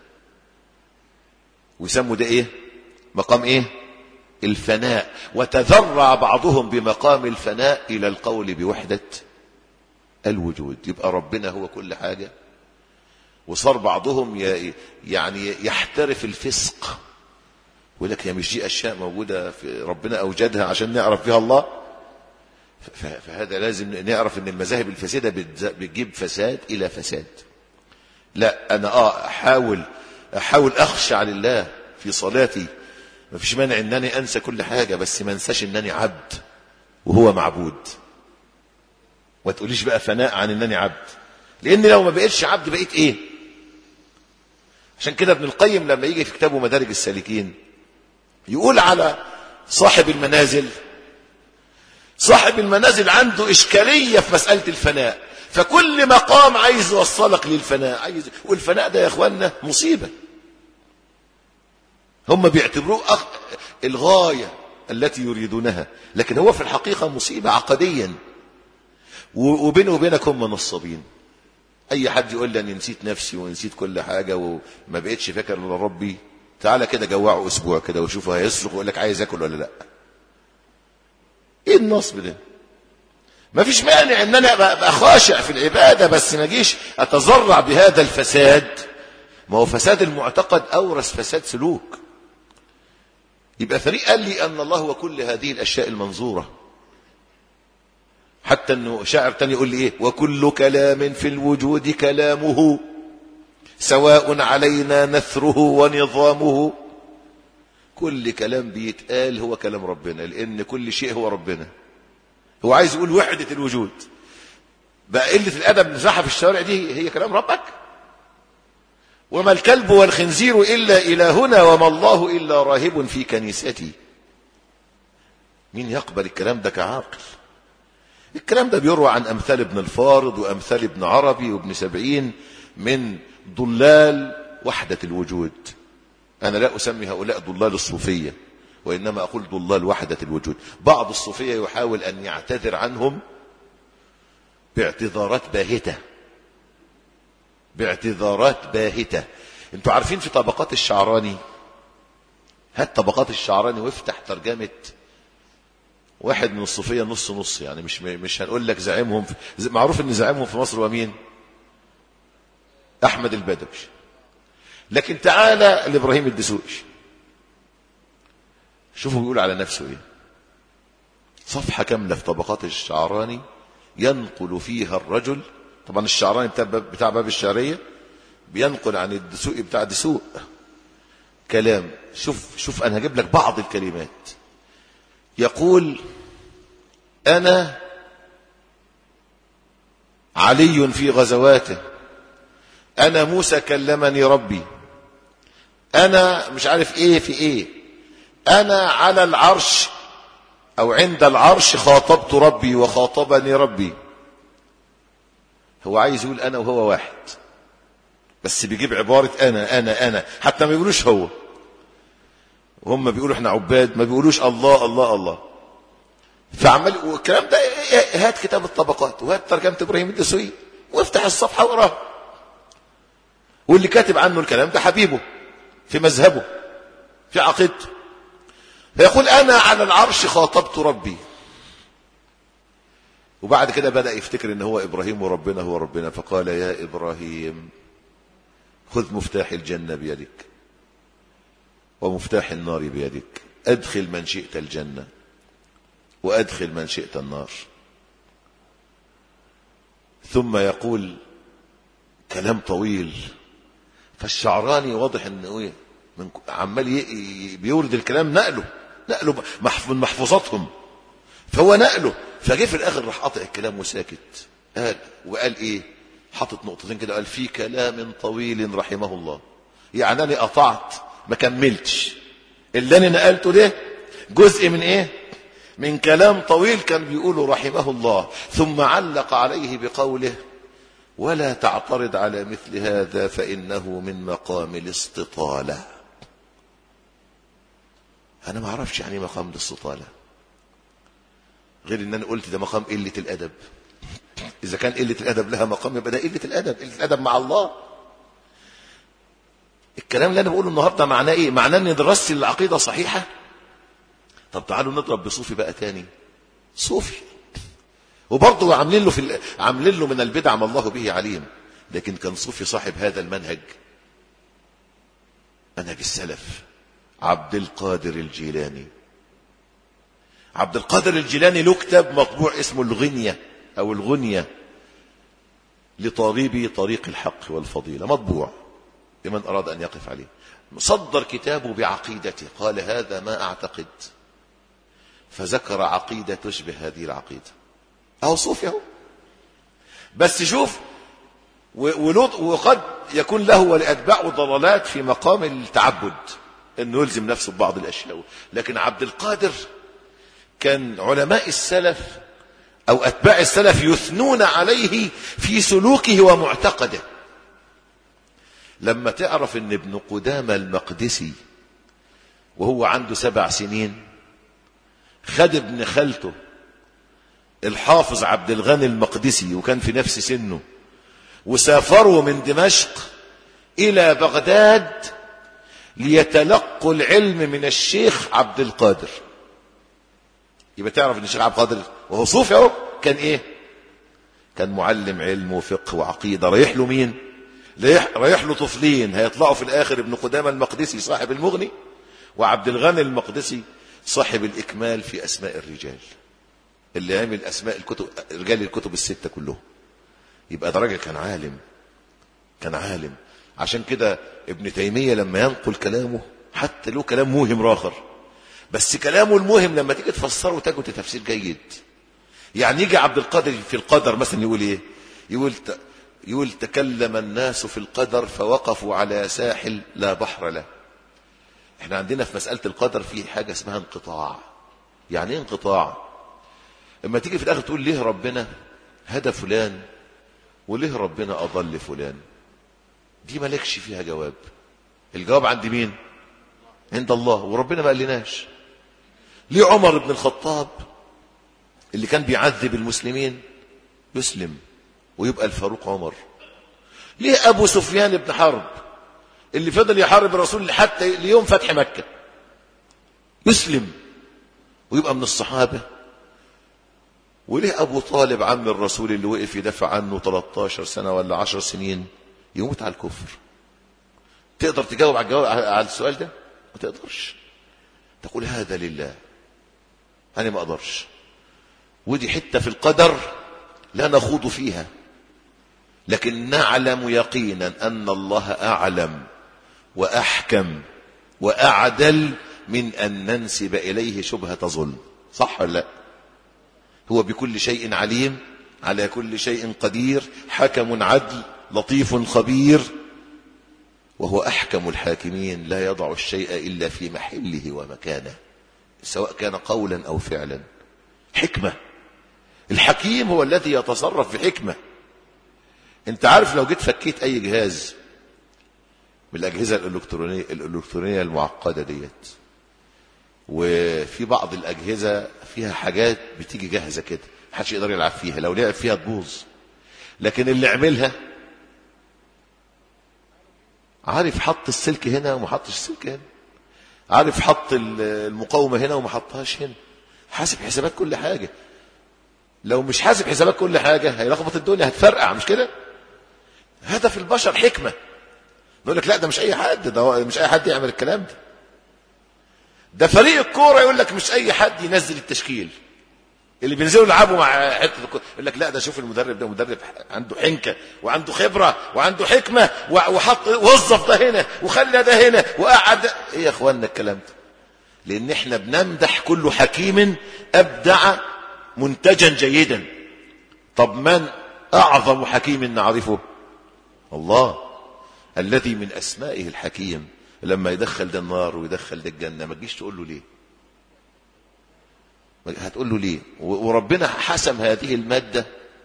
ويسموا ده ايه مقام ايه الفناء وتذرع بعضهم بمقام الفناء الى القول بوحده الوجود يبقى ربنا هو كل حاجه وصار بعضهم يعني يحترف الفسق يقول لك يا مش دي اشياء موجوده في ربنا اوجدها عشان نعرف بها الله فهذا لازم نعرف ان المذاهب الفاسده بتجيب فساد الى فساد لا انا اه احاول احاول اخشع لله في صلاتي ما فيش مانع انني انسى كل حاجه بس ما انساش انني عبد وهو معبود ما تقوليش بقى فناء عن انني عبد لان لو ما بقيتش عبد بقيت ايه عشان كده ابن القيم لما يجي في كتابه مدارج السالكين يقول على صاحب المنازل صاحب المنازل عنده إشكالية في مسألة الفناء فكل مقام عايز يوصلك للفناء عايز والفناء ده يا اخوانا مصيبة هم بيعتبروه أخ... الغاية التي يريدونها لكن هو في الحقيقة مصيبة عقديا وبينه وبينك هم نصابين اي حد يقول لي اني نسيت نفسي ونسيت كل حاجه وما بقتش فاكر الا ربي تعالى كده جوعه اسبوع كده وشوفه هيصرخ ويقول لك عايز اكل ولا لا ايه النصب ده ما فيش مانع ان انا ابقى خاشع في العباده بس ما اجيش اتذرع بهذا الفساد ما هو فساد المعتقد اورث فساد سلوك يبقى فريق قال لي ان الله هو كل هذه الاشياء المنظوره حتى انه شاعر تاني يقول لي ايه وكل كلام في الوجود كلامه سواء علينا نثره ونظامه كل كلام بيتقال هو كلام ربنا لان كل شيء هو ربنا هو عايز يقول وحدة الوجود بقى قلة الأدب نزاحها في الشوارع دي هي كلام ربك وما الكلب والخنزير إلا إلهنا وما الله إلا راهب في كنيستي مين يقبل الكلام ده كعاقل الكلام ده بيروى عن أمثال ابن الفارض وأمثال ابن عربي وابن سبعين من ضلال وحدة الوجود أنا لا أسمي هؤلاء ضلال الصوفية وإنما أقول ضلال وحدة الوجود بعض الصوفية يحاول أن يعتذر عنهم باعتذارات باهتة باعتذارات باهتة انتوا عارفين في طبقات الشعراني هات طبقات الشعراني وافتح ترجمة واحد من الصوفية نص نص يعني مش مش هنقول لك زعيمهم في معروف ان زعيمهم في مصر ومين احمد البدوي لكن تعالى لابراهيم الدسوقي شوفوا بيقول على نفسه ايه صفحة كاملة في طبقات الشعراني ينقل فيها الرجل طبعا الشعراني بتاع باب, بتاع باب الشعرية بينقل عن الدسوقي بتاع دسوق كلام شوف شوف انا هجيب لك بعض الكلمات يقول انا علي في غزواته انا موسى كلمني ربي انا مش عارف ايه في ايه انا على العرش او عند العرش خاطبت ربي وخاطبني ربي هو عايز يقول انا وهو واحد بس بيجيب عبارة انا انا انا حتى ما بيقولوش هو وهم بيقولوا احنا عباد ما بيقولوش الله الله الله فعمل والكلام ده هات كتاب الطبقات وهات ترجمة ابراهيم الدسوقي وافتح الصفحة وراها واللي كاتب عنه الكلام ده حبيبه في مذهبه في عقيدته فيقول أنا على العرش خاطبت ربي وبعد كده بدأ يفتكر ان هو إبراهيم وربنا هو ربنا فقال يا إبراهيم خذ مفتاح الجنة بيدك ومفتاح النار بيدك أدخل من شئت الجنة وأدخل من شئت النار ثم يقول كلام طويل فالشعراني واضح انه ايه من عمال بيورد الكلام نقله نقله من محفوظاتهم فهو نقله فجه في الاخر راح قاطع الكلام وساكت قال وقال ايه حاطط نقطتين كده قال في كلام طويل رحمه الله يعني انا قطعت ما كملتش اللي انا نقلته ده جزء من ايه من كلام طويل كان بيقوله رحمه الله ثم علق عليه بقوله ولا تعترض على مثل هذا فإنه من مقام الاستطالة أنا ما أعرفش يعني مقام الاستطالة غير إن أنا قلت ده مقام قلة الأدب إذا كان قلة الأدب لها مقام يبقى ده قلة الأدب قلة الأدب مع الله الكلام اللي أنا بقوله النهاردة معناه إيه معناه إن دراستي العقيدة صحيحة طب تعالوا نضرب بصوفي بقى تاني صوفي وبرضه عاملين له في عاملين له من البدع ما الله به عليم لكن كان صوفي صاحب هذا المنهج منهج السلف عبد القادر الجيلاني عبد القادر الجيلاني له كتاب مطبوع اسمه الغنية أو الغنية لطالبي طريق الحق والفضيلة مطبوع لمن أراد أن يقف عليه صدر كتابه بعقيدته قال هذا ما أعتقد فذكر عقيدة تشبه هذه العقيدة أهو صوفي أهو بس شوف وقد يكون له ولأتباعه ضلالات في مقام التعبد انه يلزم نفسه ببعض الاشياء لكن عبد القادر كان علماء السلف او اتباع السلف يثنون عليه في سلوكه ومعتقده لما تعرف ان ابن قدامه المقدسي وهو عنده سبع سنين خد ابن خالته الحافظ عبد الغني المقدسي وكان في نفس سنه وسافروا من دمشق الى بغداد ليتلقوا العلم من الشيخ عبد القادر يبقى تعرف ان الشيخ عبد القادر وهو صوفي اهو كان ايه كان معلم علم وفقه وعقيده رايح له مين رايح له طفلين هيطلعوا في الاخر ابن قدامه المقدسي صاحب المغني وعبد الغني المقدسي صاحب الاكمال في اسماء الرجال اللي عمل اسماء الكتب رجال الكتب الستة كلهم يبقى ده راجل كان عالم كان عالم عشان كده ابن تيمية لما ينقل كلامه حتى له كلام موهم راخر بس كلامه المهم لما تيجي تفسره تجد تفسير جيد يعني يجي عبد القادر في القدر مثلا يقول ايه يقول ت... يقول تكلم الناس في القدر فوقفوا على ساحل لا بحر له احنا عندنا في مسألة القدر في حاجة اسمها انقطاع يعني ايه انقطاع اما تيجي في الاخر تقول ليه ربنا هدى فلان وليه ربنا اضل فلان دي مالكش فيها جواب الجواب عند مين عند الله وربنا ما قالناش ليه عمر بن الخطاب اللي كان بيعذب المسلمين يسلم ويبقى الفاروق عمر ليه ابو سفيان بن حرب اللي فضل يحارب الرسول حتى ليوم فتح مكة يسلم ويبقى من الصحابة وليه أبو طالب عم الرسول اللي وقف يدافع عنه 13 سنة ولا 10 سنين يموت على الكفر تقدر تجاوب على الجواب على السؤال ده ما تقدرش تقول هذا لله أنا ما أقدرش ودي حتة في القدر لا نخوض فيها لكن نعلم يقينا أن الله أعلم وأحكم وأعدل من أن ننسب إليه شبهة ظلم صح ولا لا هو بكل شيء عليم على كل شيء قدير حكم عدل لطيف خبير وهو أحكم الحاكمين لا يضع الشيء إلا في محله ومكانه سواء كان قولا أو فعلا حكمة الحكيم هو الذي يتصرف بحكمة انت عارف لو جيت فكيت اي جهاز من الاجهزه الالكترونيه الالكترونيه المعقده ديت وفي بعض الاجهزه فيها حاجات بتيجي جاهزه كده محدش يقدر يلعب فيها لو لعب فيها تبوظ لكن اللي عملها عارف حط السلك هنا وما حطش السلك هنا عارف حط المقاومه هنا وما حطهاش هنا حاسب حسابات كل حاجه لو مش حاسب حسابات كل حاجه هيلخبط الدنيا هتفرقع مش كده هدف البشر حكمة نقول لك لا ده مش أي حد ده مش أي حد يعمل الكلام ده ده فريق الكورة يقول لك مش أي حد ينزل التشكيل اللي بينزلوا يلعبوا مع حته الكورة يقول لك لا ده شوف المدرب ده مدرب عنده حنكة وعنده خبرة وعنده حكمة وحط وظف ده هنا وخلى ده هنا وقعد ايه يا اخوانا الكلام ده لان احنا بنمدح كل حكيم ابدع منتجا جيدا طب من اعظم حكيم نعرفه الله الذي من أسمائه الحكيم لما يدخل ده النار ويدخل ده الجنة ما تجيش تقول له ليه هتقول له ليه وربنا حسم هذه المادة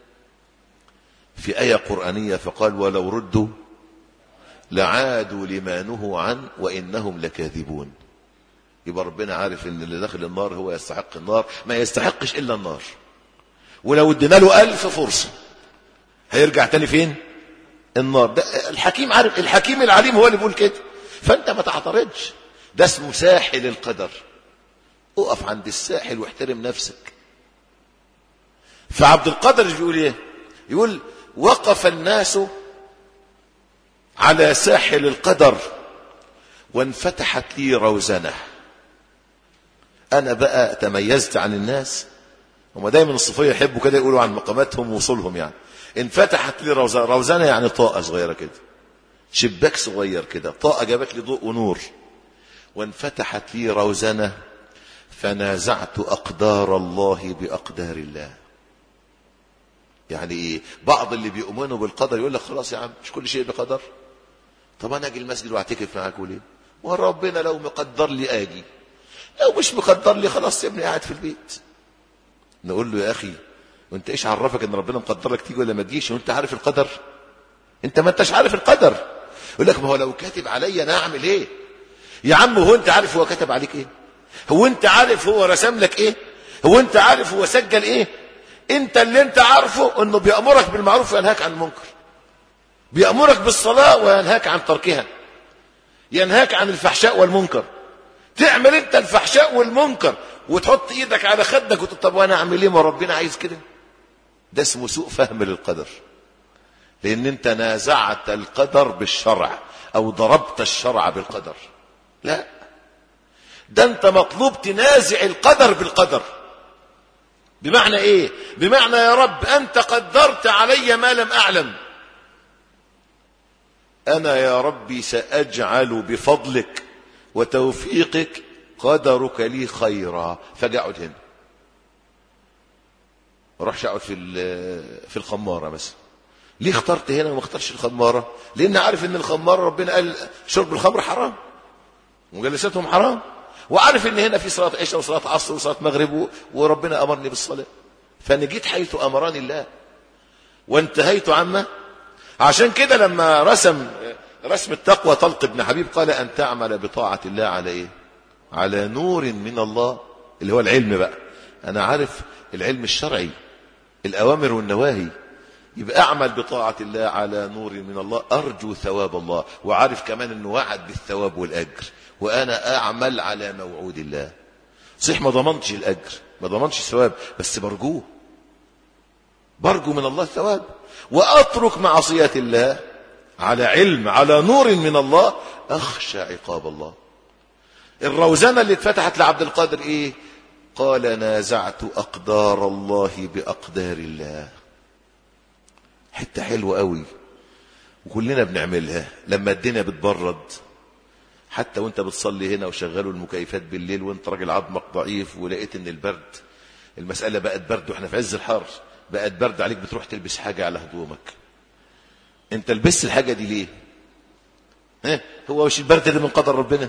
في آية قرآنية فقال ولو ردوا لعادوا لما نهوا عنه وإنهم لكاذبون يبقى ربنا عارف ان اللي داخل النار هو يستحق النار ما يستحقش الا النار ولو ادينا له ألف فرصة هيرجع تاني فين النار ده الحكيم عارف الحكيم العليم هو اللي بيقول كده فانت ما تعترضش ده اسمه ساحل القدر اقف عند الساحل واحترم نفسك فعبد القادر بيقول ايه يقول وقف الناس على ساحل القدر وانفتحت لي روزنه انا بقى تميزت عن الناس هم دايما الصوفيه يحبوا كده يقولوا عن مقاماتهم ووصولهم يعني انفتحت لي روزنه روزنه يعني طاقه صغيره كده شباك صغير كده طاقه جابت لي ضوء ونور وانفتحت لي روزنه فنازعت اقدار الله باقدار الله يعني ايه بعض اللي بيؤمنوا بالقدر يقول لك خلاص يا عم مش كل شيء بقدر طب انا اجي المسجد واعتكف معاك وليه وربنا لو مقدر لي اجي لو مش مقدر لي خلاص يا ابني قاعد في البيت نقول له يا اخي وانت ايش عرفك ان ربنا مقدر لك تيجي ولا ما تجيش وانت عارف القدر انت ما انتش عارف القدر يقول لك ما هو لو كاتب عليا انا اعمل ايه يا عم هو انت عارف هو كتب عليك ايه هو انت عارف هو رسم لك ايه هو انت عارف هو سجل ايه انت اللي انت عارفه انه بيأمرك بالمعروف وينهاك عن المنكر بيأمرك بالصلاة وينهاك عن تركها ينهاك عن الفحشاء والمنكر تعمل انت الفحشاء والمنكر وتحط ايدك على خدك وتقول طب وانا اعمل ايه ما ربنا عايز كده ده اسمه سوء فهم للقدر لان انت نازعت القدر بالشرع او ضربت الشرع بالقدر لا ده انت مطلوب تنازع القدر بالقدر بمعنى ايه بمعنى يا رب انت قدرت علي ما لم اعلم انا يا ربي ساجعل بفضلك وتوفيقك قدرك لي خيرا فاقعد هنا اروحش اقعد في في الخماره مثلا ليه اخترت هنا وما اختارش الخماره لان عارف ان الخماره ربنا قال شرب الخمر حرام وجلستهم حرام وعارف ان هنا في صلاه عشاء وصلاه عصر وصلاه مغرب وربنا امرني بالصلاه فانا جيت حيث امرني الله وانتهيت عما عشان كده لما رسم رسم التقوى طلق بن حبيب قال ان تعمل بطاعه الله على ايه على نور من الله اللي هو العلم بقى انا عارف العلم الشرعي الاوامر والنواهي يبقى اعمل بطاعه الله على نور من الله ارجو ثواب الله وعارف كمان انه وعد بالثواب والاجر وانا اعمل على موعود الله صح ما ضمنتش الاجر ما ضمنتش الثواب بس برجوه برجو من الله الثواب واترك معصيه الله على علم على نور من الله اخشى عقاب الله الروزنه اللي اتفتحت لعبد القادر ايه قال نازعت اقدار الله باقدار الله حته حلوه قوي وكلنا بنعملها لما الدنيا بتبرد حتى وانت بتصلي هنا وشغلوا المكيفات بالليل وانت راجل عظمك ضعيف ولقيت ان البرد المساله بقت برد واحنا في عز الحر بقت برد عليك بتروح تلبس حاجه على هدومك انت لبست الحاجه دي ليه ها هو مش البرد ده من قدر ربنا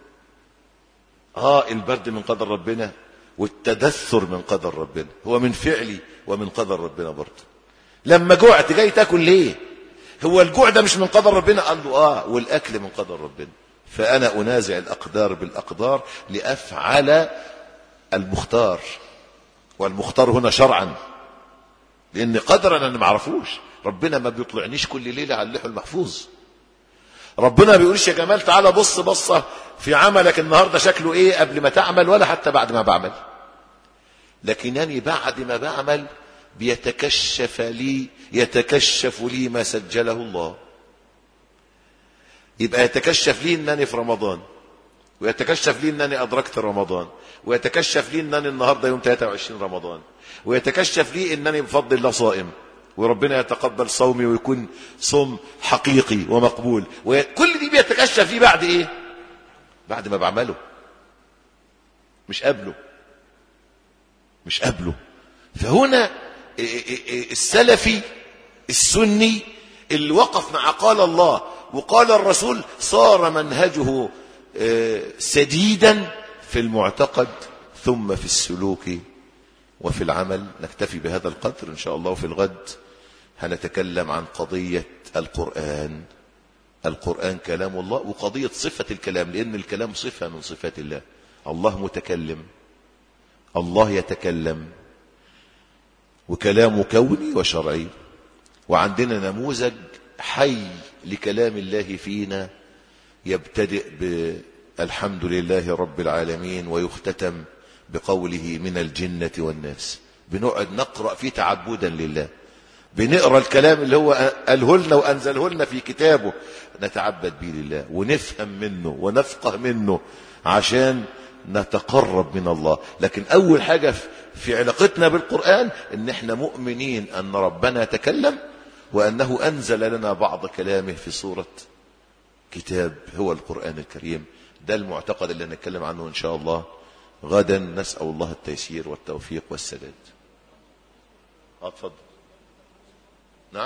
اه البرد من قدر ربنا والتدثر من قدر ربنا هو من فعلي ومن قدر ربنا برضه لما جوعت جاي تاكل ليه هو الجوع ده مش من قدر ربنا قال له اه والاكل من قدر ربنا فانا انازع الاقدار بالاقدار لافعل المختار والمختار هنا شرعا لان قدرا انا ما اعرفوش ربنا ما بيطلعنيش كل ليله على اللحو المحفوظ ربنا ما بيقولش يا جمال تعالى بص بصه في عملك النهارده شكله ايه قبل ما تعمل ولا حتى بعد ما بعمل لكنني بعد ما بعمل بيتكشف لي يتكشف لي ما سجله الله يبقى يتكشف لي انني في رمضان ويتكشف لي انني ادركت رمضان ويتكشف لي انني النهارده يوم 23 رمضان ويتكشف لي انني بفضل الله صائم وربنا يتقبل صومي ويكون صوم حقيقي ومقبول وكل دي بيتكشف لي بعد ايه بعد ما بعمله مش قبله مش قبله فهنا السلفي السني اللي وقف مع قال الله وقال الرسول صار منهجه سديدا في المعتقد ثم في السلوك وفي العمل نكتفي بهذا القدر إن شاء الله وفي الغد هنتكلم عن قضية القرآن القرآن كلام الله وقضية صفة الكلام لأن الكلام صفة من صفات الله الله متكلم الله يتكلم وكلام كوني وشرعي وعندنا نموذج حي لكلام الله فينا يبتدئ بالحمد لله رب العالمين ويختتم بقوله من الجنة والناس بنقعد نقرأ فيه تعبدا لله بنقرأ الكلام اللي هو قاله لنا وأنزله لنا في كتابه نتعبد به لله ونفهم منه ونفقه منه عشان نتقرب من الله لكن أول حاجة في علاقتنا بالقرآن ان احنا مؤمنين ان ربنا تكلم وانه انزل لنا بعض كلامه في صورة كتاب هو القرآن الكريم ده المعتقد اللي نتكلم عنه ان شاء الله غدا نسأل الله التيسير والتوفيق والسداد اتفضل نعم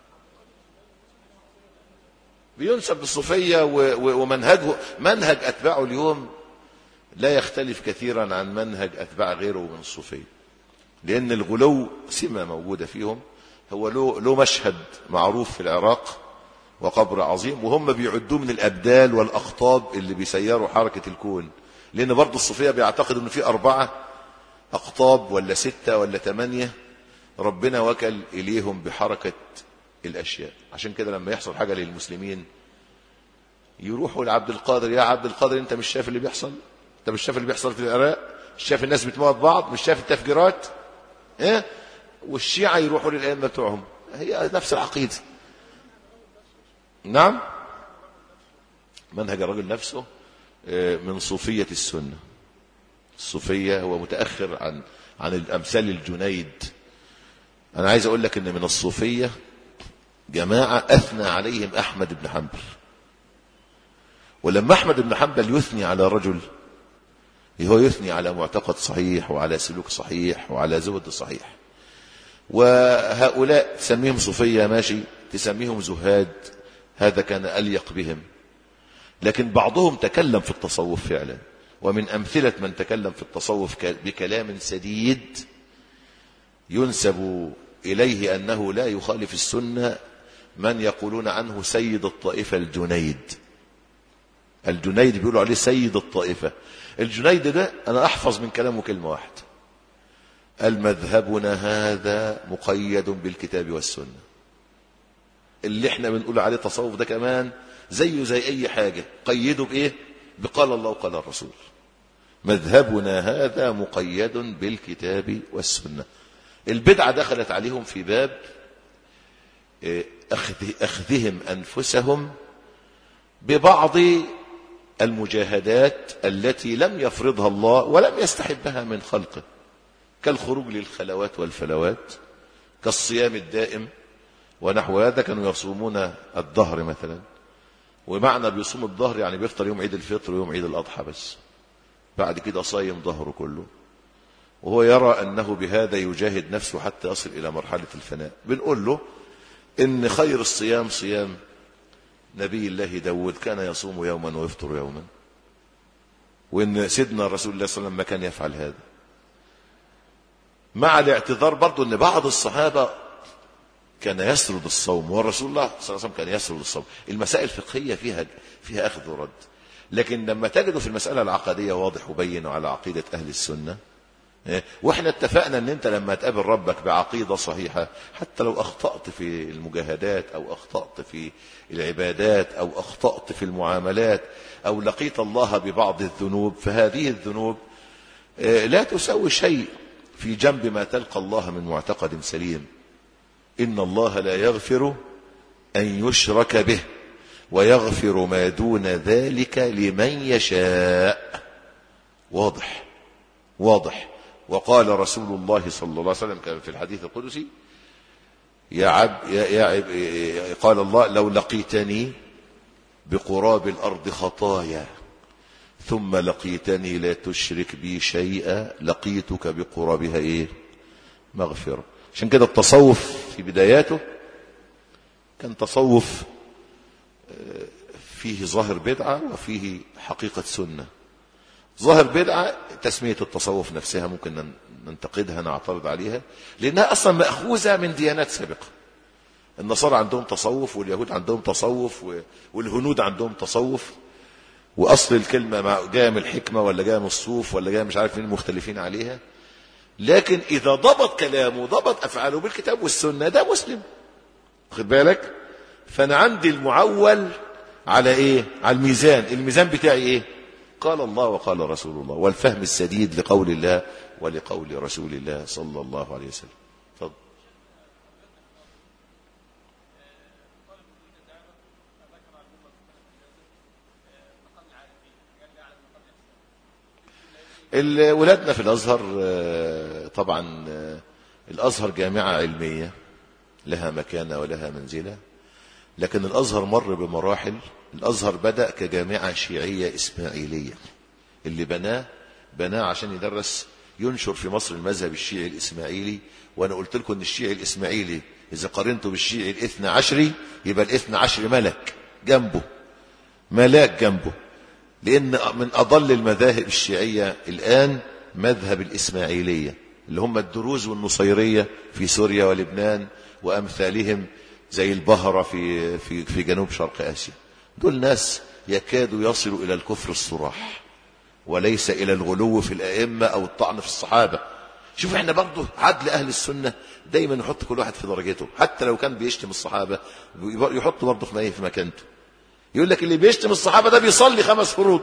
بينسب بالصوفية ومنهجه منهج أتباعه اليوم لا يختلف كثيرا عن منهج أتباع غيره من الصوفية لأن الغلو سمة موجودة فيهم هو له, له مشهد معروف في العراق وقبر عظيم وهم بيعدوه من الأبدال والأقطاب اللي بيسيروا حركة الكون لأن برضه الصوفية بيعتقدوا أن في أربعة أقطاب ولا ستة ولا ثمانية ربنا وكل إليهم بحركة الأشياء عشان كده لما يحصل حاجة للمسلمين يروحوا لعبد القادر يا عبد القادر انت مش شايف اللي بيحصل انت مش شايف اللي بيحصل في العراق مش شايف الناس بتموت بعض مش شايف التفجيرات ايه والشيعة يروحوا للأئمة بتوعهم هي نفس العقيدة نعم منهج الرجل نفسه من صوفية السنة الصوفية هو متأخر عن عن الأمثال الجنيد أنا عايز أقول لك إن من الصوفية جماعة أثنى عليهم أحمد بن حنبل ولما أحمد بن حنبل يثني على رجل هو يثني على معتقد صحيح وعلى سلوك صحيح وعلى زهد صحيح وهؤلاء تسميهم صوفية ماشي تسميهم زهاد هذا كان أليق بهم لكن بعضهم تكلم في التصوف فعلا ومن أمثلة من تكلم في التصوف بكلام سديد ينسب إليه أنه لا يخالف السنة من يقولون عنه سيد الطائفة الجنيد الجنيد بيقولوا عليه سيد الطائفة الجنيد ده أنا أحفظ من كلامه كلمة واحدة المذهبنا هذا مقيد بالكتاب والسنة اللي احنا بنقول عليه تصوف ده كمان زيه زي أي حاجة قيده بإيه بقال الله وقال الرسول مذهبنا هذا مقيد بالكتاب والسنة البدعة دخلت عليهم في باب أخذهم أنفسهم ببعض المجاهدات التي لم يفرضها الله ولم يستحبها من خلقه كالخروج للخلوات والفلوات كالصيام الدائم ونحو هذا كانوا يصومون الظهر مثلا ومعنى بيصوم الظهر يعني بيفطر يوم عيد الفطر ويوم عيد الأضحى بس بعد كده صايم ظهره كله وهو يرى أنه بهذا يجاهد نفسه حتى يصل إلى مرحلة الفناء بنقول له إن خير الصيام صيام نبي الله داود كان يصوم يوما ويفطر يوما وإن سيدنا رسول الله صلى الله عليه وسلم ما كان يفعل هذا مع الاعتذار برضو أن بعض الصحابة كان يسرد الصوم والرسول الله صلى الله عليه وسلم كان يسرد الصوم المسائل الفقهية فيها فيها أخذ ورد لكن لما تجده في المسألة العقدية واضح وبين على عقيدة أهل السنة واحنا اتفقنا ان انت لما تقابل ربك بعقيدة صحيحة حتى لو اخطأت في المجاهدات او اخطأت في العبادات او اخطأت في المعاملات او لقيت الله ببعض الذنوب فهذه الذنوب لا تسوي شيء في جنب ما تلقى الله من معتقد سليم ان الله لا يغفر ان يشرك به ويغفر ما دون ذلك لمن يشاء واضح واضح وقال رسول الله صلى الله عليه وسلم كما في الحديث القدسي يا عب يا, يا عب قال الله لو لقيتني بقراب الأرض خطايا ثم لقيتني لا تشرك بي شيئا لقيتك بقرابها ايه مغفرة عشان كده التصوف في بداياته كان تصوف فيه ظاهر بدعة وفيه حقيقة سنة ظاهر بدعة تسمية التصوف نفسها ممكن ننتقدها نعترض عليها لأنها أصلا مأخوذة من ديانات سابقة النصارى عندهم تصوف واليهود عندهم تصوف والهنود عندهم تصوف وأصل الكلمة جاية من الحكمة ولا جاية من الصوف ولا جاية مش عارف مين مختلفين عليها لكن إذا ضبط كلامه ضبط أفعاله بالكتاب والسنة ده مسلم خد بالك فأنا عندي المعول على إيه على الميزان الميزان بتاعي إيه قال الله وقال رسول الله والفهم السديد لقول الله ولقول رسول الله صلى الله عليه وسلم فضل. ولادنا في الأزهر طبعا الأزهر جامعة علمية لها مكانة ولها منزلة لكن الأزهر مر بمراحل الأزهر بدأ كجامعة شيعية إسماعيلية اللي بناه بناه عشان يدرس ينشر في مصر المذهب الشيعي الإسماعيلي وأنا قلت لكم أن الشيعي الإسماعيلي إذا قارنته بالشيعي الاثنى عشري يبقى الاثنى عشري ملك جنبه ملاك جنبه لأن من أضل المذاهب الشيعية الآن مذهب الإسماعيلية اللي هم الدروز والنصيرية في سوريا ولبنان وأمثالهم زي البهرة في, في, في جنوب شرق آسيا دول ناس يكادوا يصلوا إلى الكفر الصراح وليس إلى الغلو في الأئمة أو الطعن في الصحابة شوف احنا برضه عدل أهل السنة دايما يحط كل واحد في درجته حتى لو كان بيشتم الصحابة يحط برضه في في مكانته يقول لك اللي بيشتم الصحابة ده بيصلي خمس فروض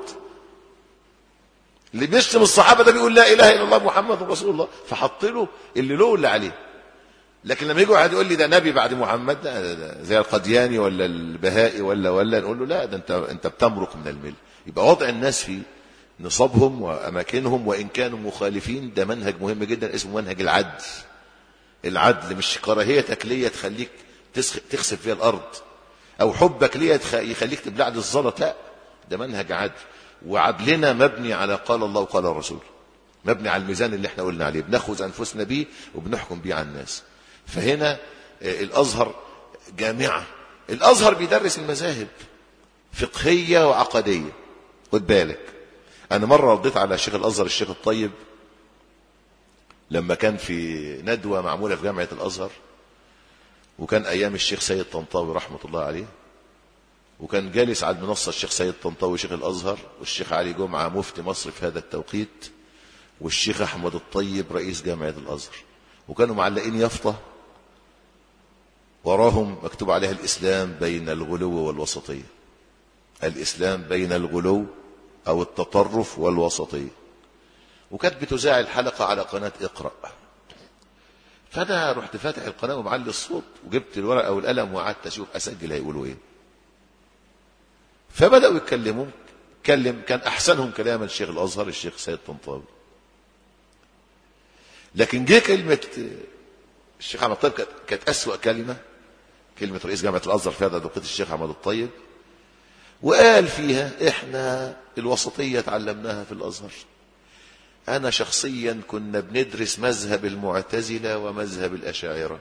اللي بيشتم الصحابة ده بيقول لا إله إلا الله محمد رسول الله فحط له اللي له واللي عليه لكن لما يجي واحد يقول لي ده نبي بعد محمد ده, ده زي القدياني ولا البهائي ولا ولا نقول له لا ده انت انت بتمرق من المل يبقى وضع الناس في نصابهم وأماكنهم وإن كانوا مخالفين ده منهج مهم جدا اسمه منهج العدل العدل مش كراهيتك ليا تخليك تخسف فيها الأرض أو حبك ليا يخليك تبلع لي الزلط لا ده منهج عدل وعدلنا مبني على قال الله وقال الرسول مبني على الميزان اللي احنا قلنا عليه بناخذ أنفسنا بيه وبنحكم بيه على الناس فهنا الأزهر جامعة الأزهر بيدرس المذاهب فقهية وعقدية خد بالك أنا مرة رديت على شيخ الأزهر الشيخ الطيب لما كان في ندوة معمولة في جامعة الأزهر وكان أيام الشيخ سيد طنطاوي رحمة الله عليه وكان جالس على المنصة الشيخ سيد طنطاوي شيخ الأزهر والشيخ علي جمعة مفتي مصر في هذا التوقيت والشيخ أحمد الطيب رئيس جامعة الأزهر وكانوا معلقين يافطة وراهم مكتوب عليها الإسلام بين الغلو والوسطية الإسلام بين الغلو أو التطرف والوسطية وكانت بتذاع الحلقة على قناة اقرأ فأنا رحت فاتح القناة ومعلي الصوت وجبت الورقة والقلم وقعدت أشوف أسجل هيقولوا إيه فبدأوا يتكلموا كلم كان أحسنهم كلاما الشيخ الأزهر الشيخ سيد طنطاوي لكن جه كلمة الشيخ أحمد الطيب كانت أسوأ كلمة كلمة رئيس جامعة الأزهر في هذا توقيت الشيخ أحمد الطيب وقال فيها إحنا الوسطية تعلمناها في الأزهر أنا شخصيا كنا بندرس مذهب المعتزلة ومذهب الأشاعرة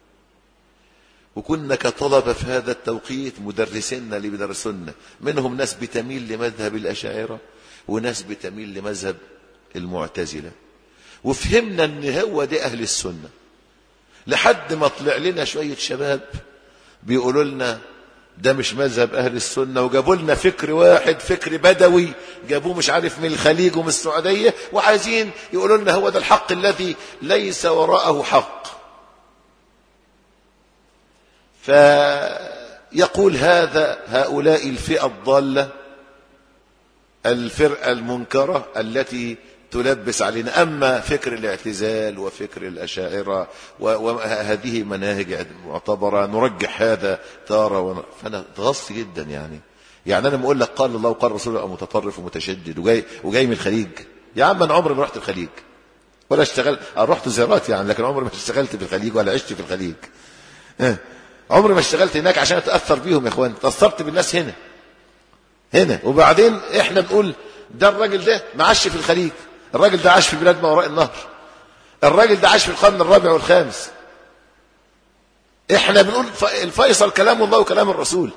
وكنا كطلبة في هذا التوقيت مدرسينا اللي بيدرسونا منهم ناس بتميل لمذهب الأشاعرة وناس بتميل لمذهب المعتزلة وفهمنا ان هو ده أهل السنة لحد ما طلع لنا شوية شباب بيقولوا لنا ده مش مذهب أهل السنة وجابوا لنا فكر واحد فكر بدوي جابوه مش عارف من الخليج ومن السعودية وعايزين يقولوا لنا هو ده الحق الذي ليس وراءه حق فيقول هذا هؤلاء الفئة الضالة الفرقة المنكرة التي تلبس علينا أما فكر الاعتزال وفكر الأشاعرة وهذه مناهج معتبرة نرجح هذا تارة ون... فأنا اتغصت جدا يعني يعني أنا بقول لك قال الله وقال رسوله متطرف ومتشدد وجاي, وجاي من الخليج يا عم أنا عمري ما رحت الخليج ولا اشتغل رحت زيارات يعني لكن عمري ما اشتغلت في الخليج ولا عشت في الخليج اه. عمري ما اشتغلت هناك عشان اتأثر بيهم يا اخوان تأثرت بالناس هنا هنا وبعدين احنا بنقول ده الراجل ده ما عاش في الخليج الراجل ده عاش في بلاد ما وراء النهر الراجل ده عاش في القرن الرابع والخامس احنا بنقول الفيصل كلام الله وكلام الرسول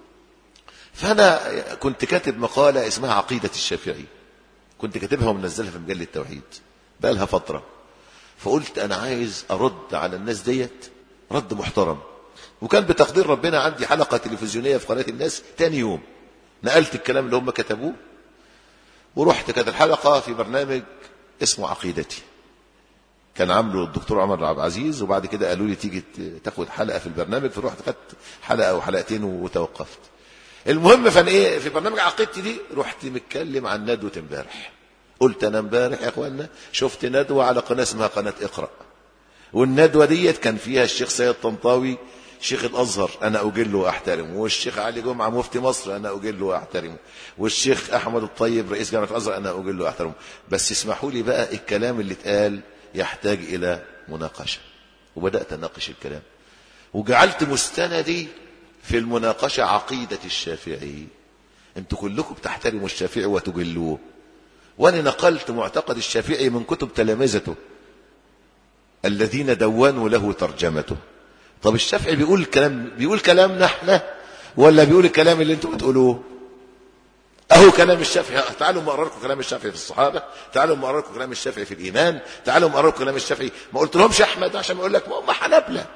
فانا كنت كاتب مقالة اسمها عقيدة الشافعي كنت كاتبها ومنزلها في مجلة التوحيد بقى لها فترة فقلت انا عايز ارد على الناس ديت رد محترم وكان بتقدير ربنا عندي حلقة تلفزيونية في قناة الناس تاني يوم نقلت الكلام اللي هم كتبوه ورحت كانت الحلقة في برنامج اسمه عقيدتي كان عامله الدكتور عمر عبد العزيز وبعد كده قالوا لي تيجي تاخد حلقة في البرنامج فرحت خدت حلقة أو حلقتين وتوقفت المهم فان ايه في برنامج عقيدتي دي رحت متكلم عن ندوة امبارح قلت انا امبارح يا اخوانا شفت ندوة على قناة اسمها قناة اقرأ والندوة ديت كان فيها الشيخ سيد طنطاوي شيخ الأزهر أنا أجله وأحترمه والشيخ علي جمعة مفتي مصر أنا أجله وأحترمه والشيخ أحمد الطيب رئيس جامعة الأزهر أنا أجله وأحترمه بس اسمحوا لي بقى الكلام اللي اتقال يحتاج إلى مناقشة وبدأت أناقش الكلام وجعلت مستندي في المناقشة عقيدة الشافعي انتوا كلكم بتحترموا الشافعي وتجلوه وانا نقلت معتقد الشافعي من كتب تلامذته الذين دونوا له ترجمته طب الشافعي بيقول الكلام بيقول كلامنا احنا ولا بيقول الكلام اللي انتوا بتقولوه اهو كلام الشافعي تعالوا ما اقرا لكم كلام الشافعي في الصحابه تعالوا ما اقرا لكم كلام الشافعي في الايمان تعالوا ما اقرا لكم كلام الشافعي ما قلت لهمش احمد عشان اقول لك ما هم حنابله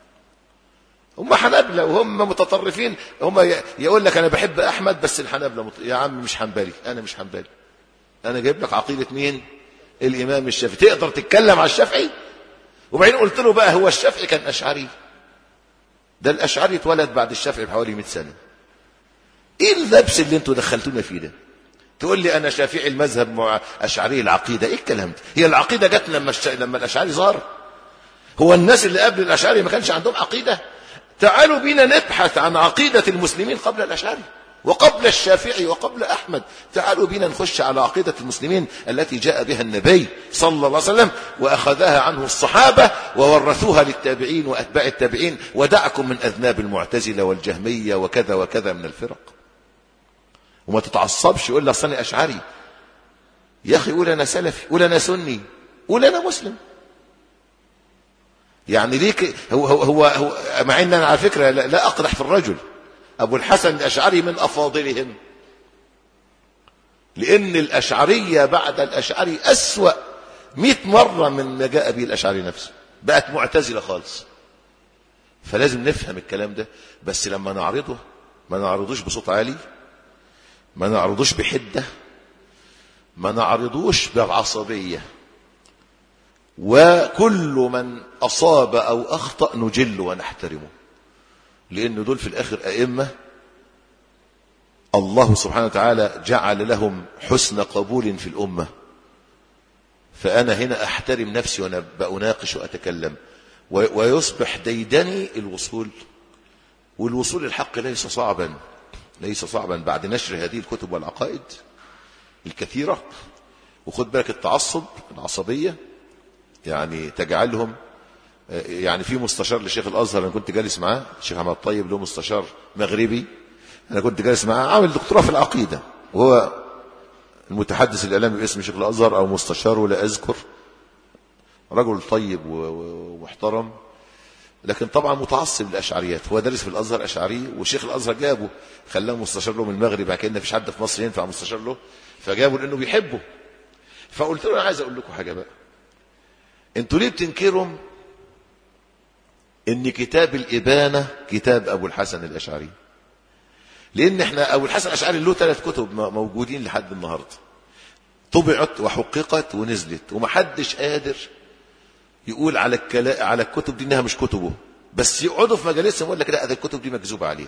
هم حنابلة وهم متطرفين هم يقول لك انا بحب احمد بس الحنابلة مط... يا عم مش حنبلي انا مش حنبلي انا جايب لك عقيدة مين الامام الشافعي تقدر تتكلم على الشافعي وبعدين قلت له بقى هو الشافعي كان اشعري ده الاشعري اتولد بعد الشافعي بحوالي 100 سنة ايه اللبس اللي انتوا دخلتونا فيه ده تقول لي انا شافعي المذهب مع اشعري العقيدة ايه الكلام ده هي العقيدة جت لما الش... لما الاشعري ظهر هو الناس اللي قبل الاشعري ما كانش عندهم عقيدة تعالوا بينا نبحث عن عقيدة المسلمين قبل الأشعري وقبل الشافعي وقبل أحمد تعالوا بنا نخش على عقيدة المسلمين التي جاء بها النبي صلى الله عليه وسلم وأخذها عنه الصحابة وورثوها للتابعين وأتباع التابعين ودعكم من أذناب المعتزلة والجهمية وكذا وكذا من الفرق وما تتعصبش يقول لي أصل أنا أشعري يا أخي قول أنا سلفي قول أنا سني قول أنا مسلم يعني ليك هو هو هو, هو مع ان انا على فكره لا, لا اقدح في الرجل ابو الحسن الاشعري من افاضلهم لان الاشعريه بعد الاشعري اسوا مئة مرة من ما جاء به الأشعري نفسه بقت معتزلة خالص فلازم نفهم الكلام ده بس لما نعرضه ما نعرضوش بصوت عالي ما نعرضوش بحدة ما نعرضوش بعصبية وكل من أصاب أو أخطأ نجل ونحترمه لأن دول في الآخر أئمة الله سبحانه وتعالى جعل لهم حسن قبول في الأمة فأنا هنا أحترم نفسي وأنا بأناقش وأتكلم ويصبح ديدني الوصول والوصول الحق ليس صعبا ليس صعبا بعد نشر هذه الكتب والعقائد الكثيرة وخد بالك التعصب العصبية يعني تجعلهم يعني في مستشار لشيخ الازهر انا كنت جالس معاه الشيخ احمد الطيب له مستشار مغربي انا كنت جالس معاه عامل دكتوراه في العقيده وهو المتحدث الاعلامي باسم شيخ الازهر او مستشاره لا اذكر رجل طيب ومحترم لكن طبعا متعصب للاشعريات هو دارس في الازهر اشعري وشيخ الازهر جابه خلاه مستشار له من المغرب بعد كده مفيش حد في مصر ينفع مستشار له فجابه لانه بيحبه فقلت له انا عايز اقول لكم حاجه بقى انتوا ليه بتنكروا ان كتاب الابانه كتاب ابو الحسن الاشعري لان احنا ابو الحسن الاشعري له ثلاث كتب موجودين لحد النهارده طبعت وحققت ونزلت ومحدش قادر يقول على الكلا... على الكتب دي انها مش كتبه بس يقعدوا في مجالسهم يقول لك لا ده الكتب دي مكذوبه عليه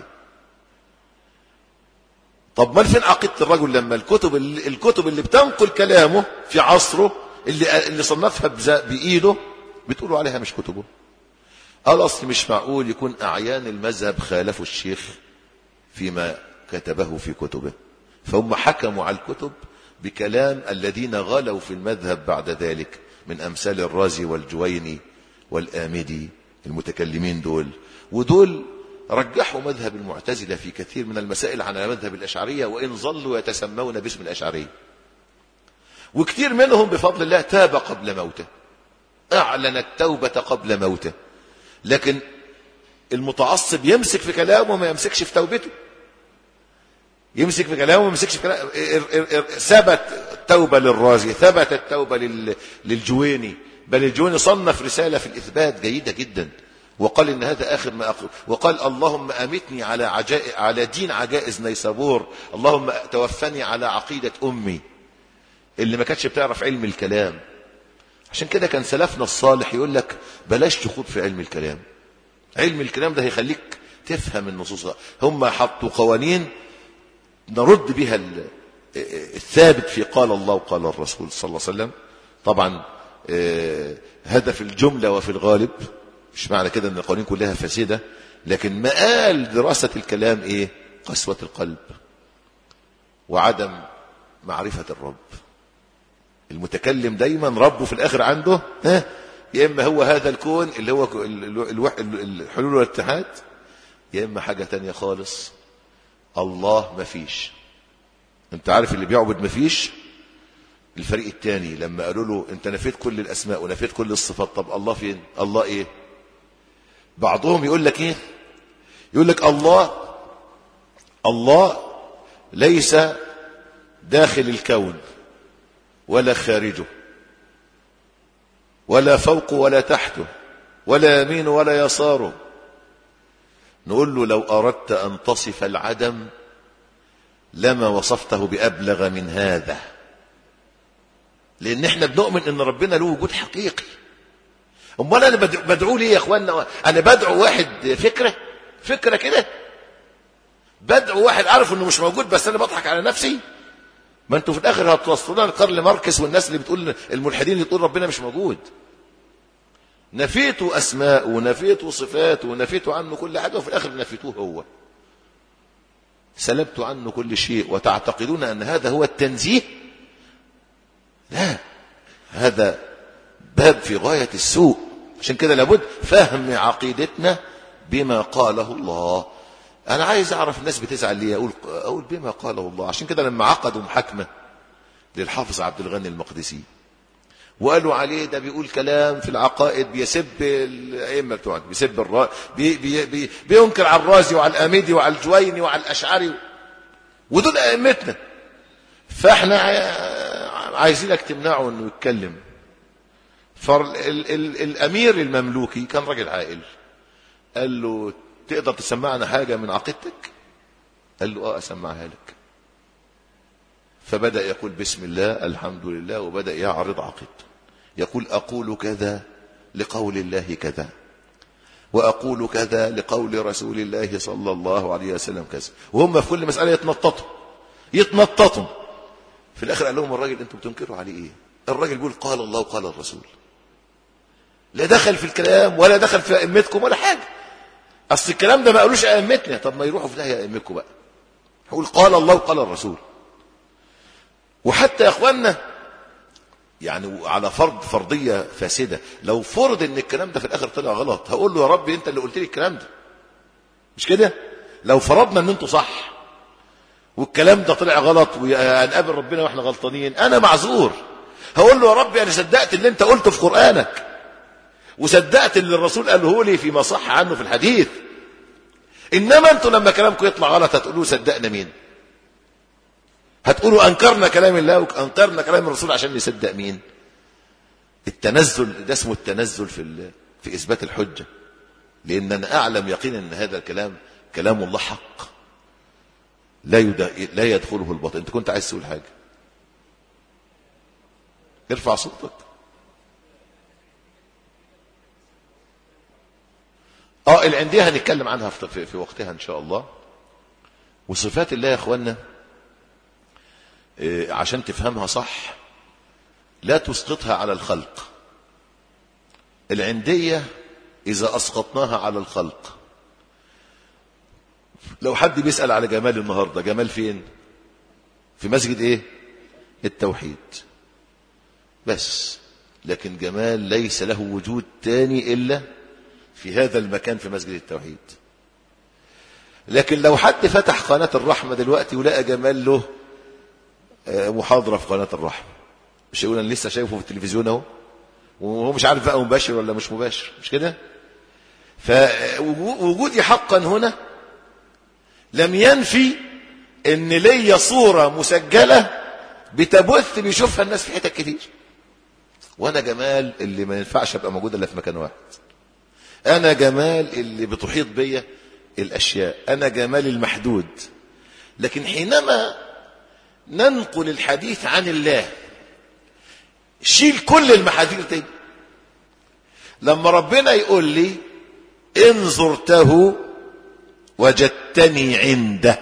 طب ما فين عقيده الرجل لما الكتب اللي... الكتب اللي بتنقل كلامه في عصره اللي اللي صنفها بايده بتقولوا عليها مش كتبه قال اصل مش معقول يكون اعيان المذهب خالفوا الشيخ فيما كتبه في كتبه فهم حكموا على الكتب بكلام الذين غلوا في المذهب بعد ذلك من امثال الرازي والجويني والآمدي المتكلمين دول ودول رجحوا مذهب المعتزلة في كثير من المسائل عن مذهب الأشعرية وإن ظلوا يتسمون باسم الأشعرية وكثير منهم بفضل الله تاب قبل موته أعلن التوبة قبل موته لكن المتعصب يمسك في كلامه وما يمسكش في توبته يمسك في كلامه وما يمسكش في كلامه ثبت التوبة للرازي ثبت التوبة للجويني بل الجويني صنف رسالة في الإثبات جيدة جدا وقال إن هذا آخر ما أقول وقال اللهم أمتني على عجائز على دين عجائز نيسابور اللهم توفني على عقيدة أمي اللي ما كانتش بتعرف علم الكلام عشان كده كان سلفنا الصالح يقول لك بلاش تخوض في علم الكلام علم الكلام ده هيخليك تفهم النصوص هم حطوا قوانين نرد بها الثابت في قال الله وقال الرسول صلى الله عليه وسلم طبعا هذا في الجملة وفي الغالب مش معنى كده ان القوانين كلها فاسدة لكن مآل دراسة الكلام ايه قسوة القلب وعدم معرفة الرب المتكلم دايما ربه في الاخر عنده ها يا اما هو هذا الكون اللي هو الحلول والاتحاد يا اما حاجة تانية خالص الله مفيش انت عارف اللي بيعبد مفيش الفريق الثاني لما قالوا له انت نفيت كل الاسماء ونفيت كل الصفات طب الله فين الله ايه بعضهم يقول لك ايه يقول لك الله الله ليس داخل الكون ولا خارجه ولا فوقه ولا تحته ولا يمينه ولا يساره نقول له لو أردت أن تصف العدم لما وصفته بأبلغ من هذا لأن احنا بنؤمن أن ربنا له وجود حقيقي أمال أنا بدعو ليه يا أخوانا أنا بدعو واحد فكرة فكرة كده بدعو واحد عارف أنه مش موجود بس أنا بضحك على نفسي ما أنتوا في الآخر هتوصلونا لكارل ماركس والناس اللي بتقول الملحدين اللي بتقول ربنا مش موجود نفيتوا أسماء ونفيتوا صفات ونفيتوا عنه كل حاجة وفي الآخر نفيتوه هو سلبت عنه كل شيء وتعتقدون أن هذا هو التنزيه لا هذا باب في غاية السوء عشان كده لابد فهم عقيدتنا بما قاله الله أنا عايز أعرف الناس بتزعل ليه أقول, أقول بما قاله الله عشان كده لما عقدوا محاكمة للحافظ عبد الغني المقدسي وقالوا عليه ده بيقول كلام في العقائد بيسب الأئمة بتوعنا بيسب الرا... بي... بي... بي... بينكر على الرازي وعلى الأميدي وعلى الجويني وعلى الأشعري ودول أئمتنا فاحنا عايزينك تمنعه انه يتكلم فالامير المملوكي كان راجل عاقل قال له تقدر تسمعنا حاجة من عقيدتك قال له اه اسمعها لك فبدأ يقول بسم الله الحمد لله وبدأ يعرض عقيدته يقول أقول كذا لقول الله كذا وأقول كذا لقول رسول الله صلى الله عليه وسلم كذا وهم في كل مسألة يتنططوا يتنططوا في الآخر قال لهم الراجل أنتم بتنكروا عليه إيه الراجل بيقول قال الله وقال الرسول لا دخل في الكلام ولا دخل في أئمتكم ولا حاجة أصل الكلام ده ما قالوش أئمتنا طب ما يروحوا في داهية أئمتكم بقى يقول قال الله وقال الرسول وحتى يا اخوانا يعني على فرض فرضية فاسدة لو فرض ان الكلام ده في الاخر طلع غلط هقول له يا ربي انت اللي قلت لي الكلام ده مش كده لو فرضنا ان انتوا صح والكلام ده طلع غلط وهنقابل ربنا واحنا غلطانين انا معذور هقول له يا ربي انا صدقت اللي انت قلته في قرآنك وصدقت اللي الرسول قاله لي فيما صح عنه في الحديث انما انتوا لما كلامكم يطلع غلط هتقولوا صدقنا مين هتقولوا أنكرنا كلام الله وأنكرنا كلام الرسول عشان نصدق مين التنزل ده اسمه التنزل في في إثبات الحجة لأن أنا أعلم يقينا أن هذا الكلام كلام الله حق لا لا يدخله الباطل أنت كنت عايز تقول حاجة ارفع صوتك اه العندية هنتكلم عنها في, في وقتها ان شاء الله وصفات الله يا اخوانا عشان تفهمها صح لا تسقطها على الخلق العندية إذا أسقطناها على الخلق لو حد بيسأل على جمال النهاردة جمال فين في مسجد ايه التوحيد بس لكن جمال ليس له وجود تاني إلا في هذا المكان في مسجد التوحيد لكن لو حد فتح قناة الرحمة دلوقتي ولقى جمال له محاضرة في قناة الرحمة مش يقول أنا لسه شايفه في التلفزيون اهو وهو مش عارف بقى مباشر ولا مش مباشر مش كده فوجودي حقا هنا لم ينفي ان ليا صورة مسجلة بتبث بيشوفها الناس في حتت كتير وانا جمال اللي ما ينفعش ابقى موجود الا في مكان واحد انا جمال اللي بتحيط بيا الاشياء انا جمال المحدود لكن حينما ننقل الحديث عن الله شيل كل المحاذير دي لما ربنا يقول لي ان زرته وجدتني عنده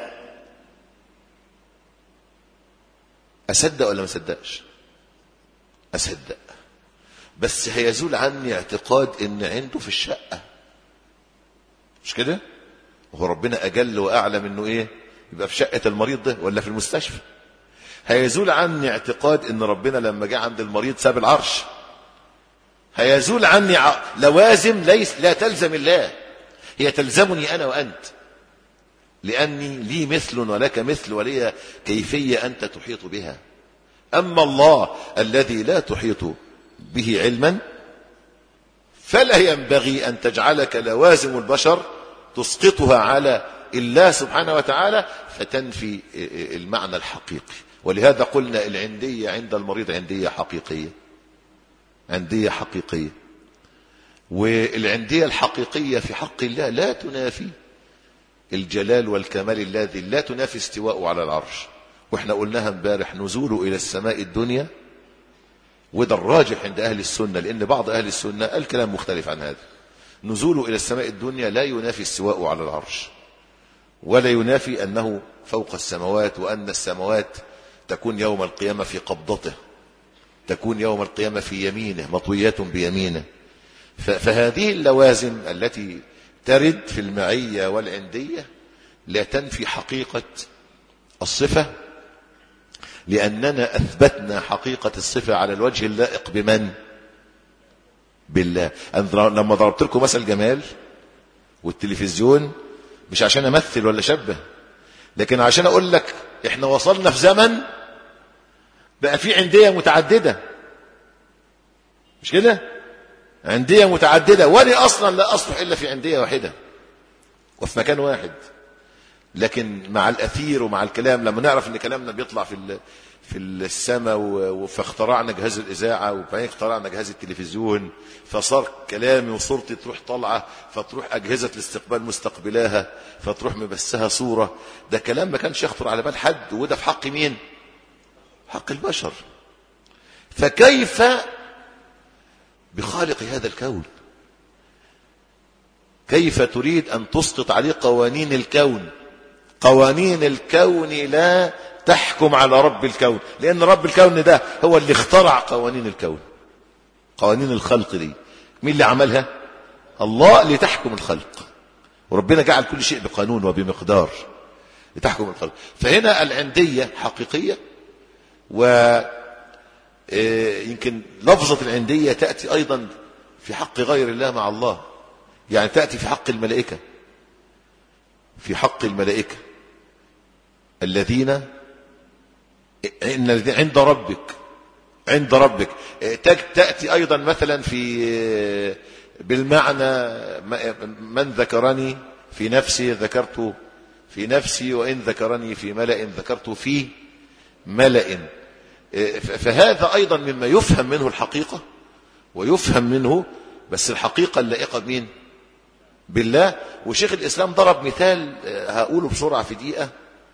اصدق ولا ما اصدقش اصدق بس هيزول عني اعتقاد ان عنده في الشقه مش كده هو ربنا اجل واعلم انه ايه يبقى في شقه المريض ده ولا في المستشفى هيزول عني اعتقاد ان ربنا لما جه عند المريض ساب العرش هيزول عني لوازم ليس لا تلزم الله هي تلزمني انا وانت لاني لي مثل ولك مثل ولي كيفيه انت تحيط بها اما الله الذي لا تحيط به علما فلا ينبغي ان تجعلك لوازم البشر تسقطها على الله سبحانه وتعالى فتنفي المعنى الحقيقي ولهذا قلنا العندية عند المريض عندية حقيقية عندية حقيقية والعندية الحقيقية في حق الله لا تنافي الجلال والكمال الذي لا تنافي استواءه على العرش واحنا قلناها امبارح نزوله الى السماء الدنيا وده الراجح عند اهل السنه لان بعض اهل السنه قال كلام مختلف عن هذا نزوله الى السماء الدنيا لا ينافي استواءه على العرش ولا ينافي انه فوق السماوات وان السماوات تكون يوم القيامه في قبضته تكون يوم القيامه في يمينه مطويات بيمينه فهذه اللوازم التي ترد في المعيه والعنديه لا تنفي حقيقة الصفة لأننا أثبتنا حقيقة الصفة على الوجه اللائق بمن بالله أنا لما ضربت لكم مثل جمال والتلفزيون مش عشان أمثل ولا أشبه لكن عشان أقول لك إحنا وصلنا في زمن بقى في عندية متعددة مش كده عندية متعددة وأنا أصلا لا أصلح إلا في عندية واحدة وفي مكان واحد لكن مع الأثير ومع الكلام لما نعرف ان كلامنا بيطلع في في السماء فاخترعنا جهاز الإذاعة وبعدين اخترعنا جهاز التلفزيون فصار كلامي وصورتي تروح طالعة فتروح أجهزة الاستقبال مستقبلاها فتروح مبسها صورة ده كلام ما كانش يخطر على بال حد وده في حق مين حق البشر فكيف بخالق هذا الكون كيف تريد أن تسقط عليه قوانين الكون قوانين الكون لا تحكم على رب الكون لأن رب الكون ده هو اللي اخترع قوانين الكون قوانين الخلق دي مين اللي عملها الله لتحكم الخلق وربنا جعل كل شيء بقانون وبمقدار لتحكم الخلق فهنا العندية حقيقية و يمكن لفظة العندية تأتي أيضا في حق غير الله مع الله يعني تأتي في حق الملائكة في حق الملائكة الذين إن الذين عند ربك عند ربك تأتي أيضا مثلا في بالمعنى من ذكرني في نفسي ذكرت في نفسي وإن ذكرني في ملأ ذكرت في ملأ فهذا أيضا مما يفهم منه الحقيقة ويفهم منه بس الحقيقة اللائقة بمين بالله وشيخ الإسلام ضرب مثال هقوله بسرعة في دقيقة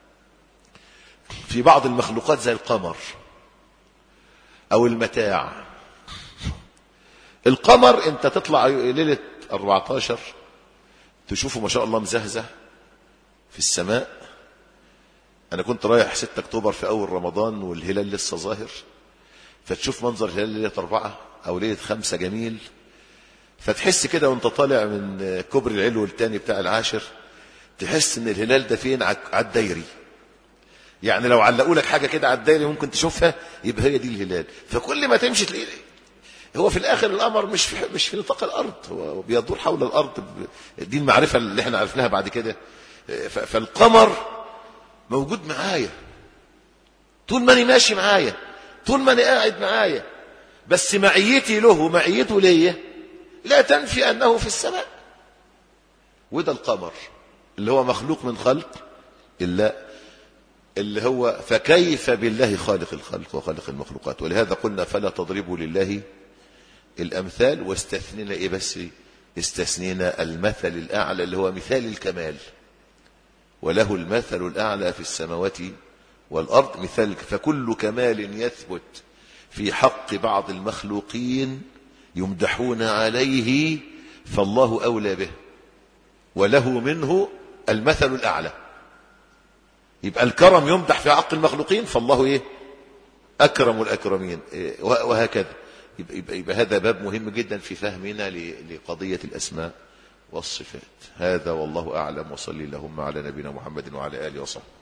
في بعض المخلوقات زي القمر أو المتاع القمر انت تطلع ليلة 14 تشوفه ما شاء الله مزهزه في السماء أنا كنت رايح 6 أكتوبر في أول رمضان والهلال لسه ظاهر فتشوف منظر الهلال ليلة أربعة أو ليلة خمسة جميل فتحس كده وانت طالع من كوبري العلو التاني بتاع العاشر تحس ان الهلال ده فين على الدايري يعني لو علقوا لك حاجه كده على الدايري ممكن تشوفها يبقى هي دي الهلال فكل ما تمشي تلاقي هو في الاخر القمر مش في مش في نطاق الارض هو بيدور حول الارض دي المعرفه اللي احنا عرفناها بعد كده فالقمر موجود معايا طول ما انا ماشي معايا طول ما انا قاعد معايا بس معيتي له ومعيته ليا لا تنفي أنه في السماء وده القمر اللي هو مخلوق من خلق إلا اللي هو فكيف بالله خالق الخلق وخالق المخلوقات ولهذا قلنا فلا تضربوا لله الأمثال واستثنينا إيه بس استثنينا المثل الأعلى اللي هو مثال الكمال وله المثل الأعلى في السماوات والأرض مثال فكل كمال يثبت في حق بعض المخلوقين يمدحون عليه فالله أولى به وله منه المثل الأعلى يبقى الكرم يمدح في حق المخلوقين فالله إيه أكرم الأكرمين إيه وهكذا يبقى, يبقى, يبقى هذا باب مهم جدا في فهمنا لقضية الأسماء والصفات هذا والله أعلم وصلي اللهم على نبينا محمد وعلى آله وصحبه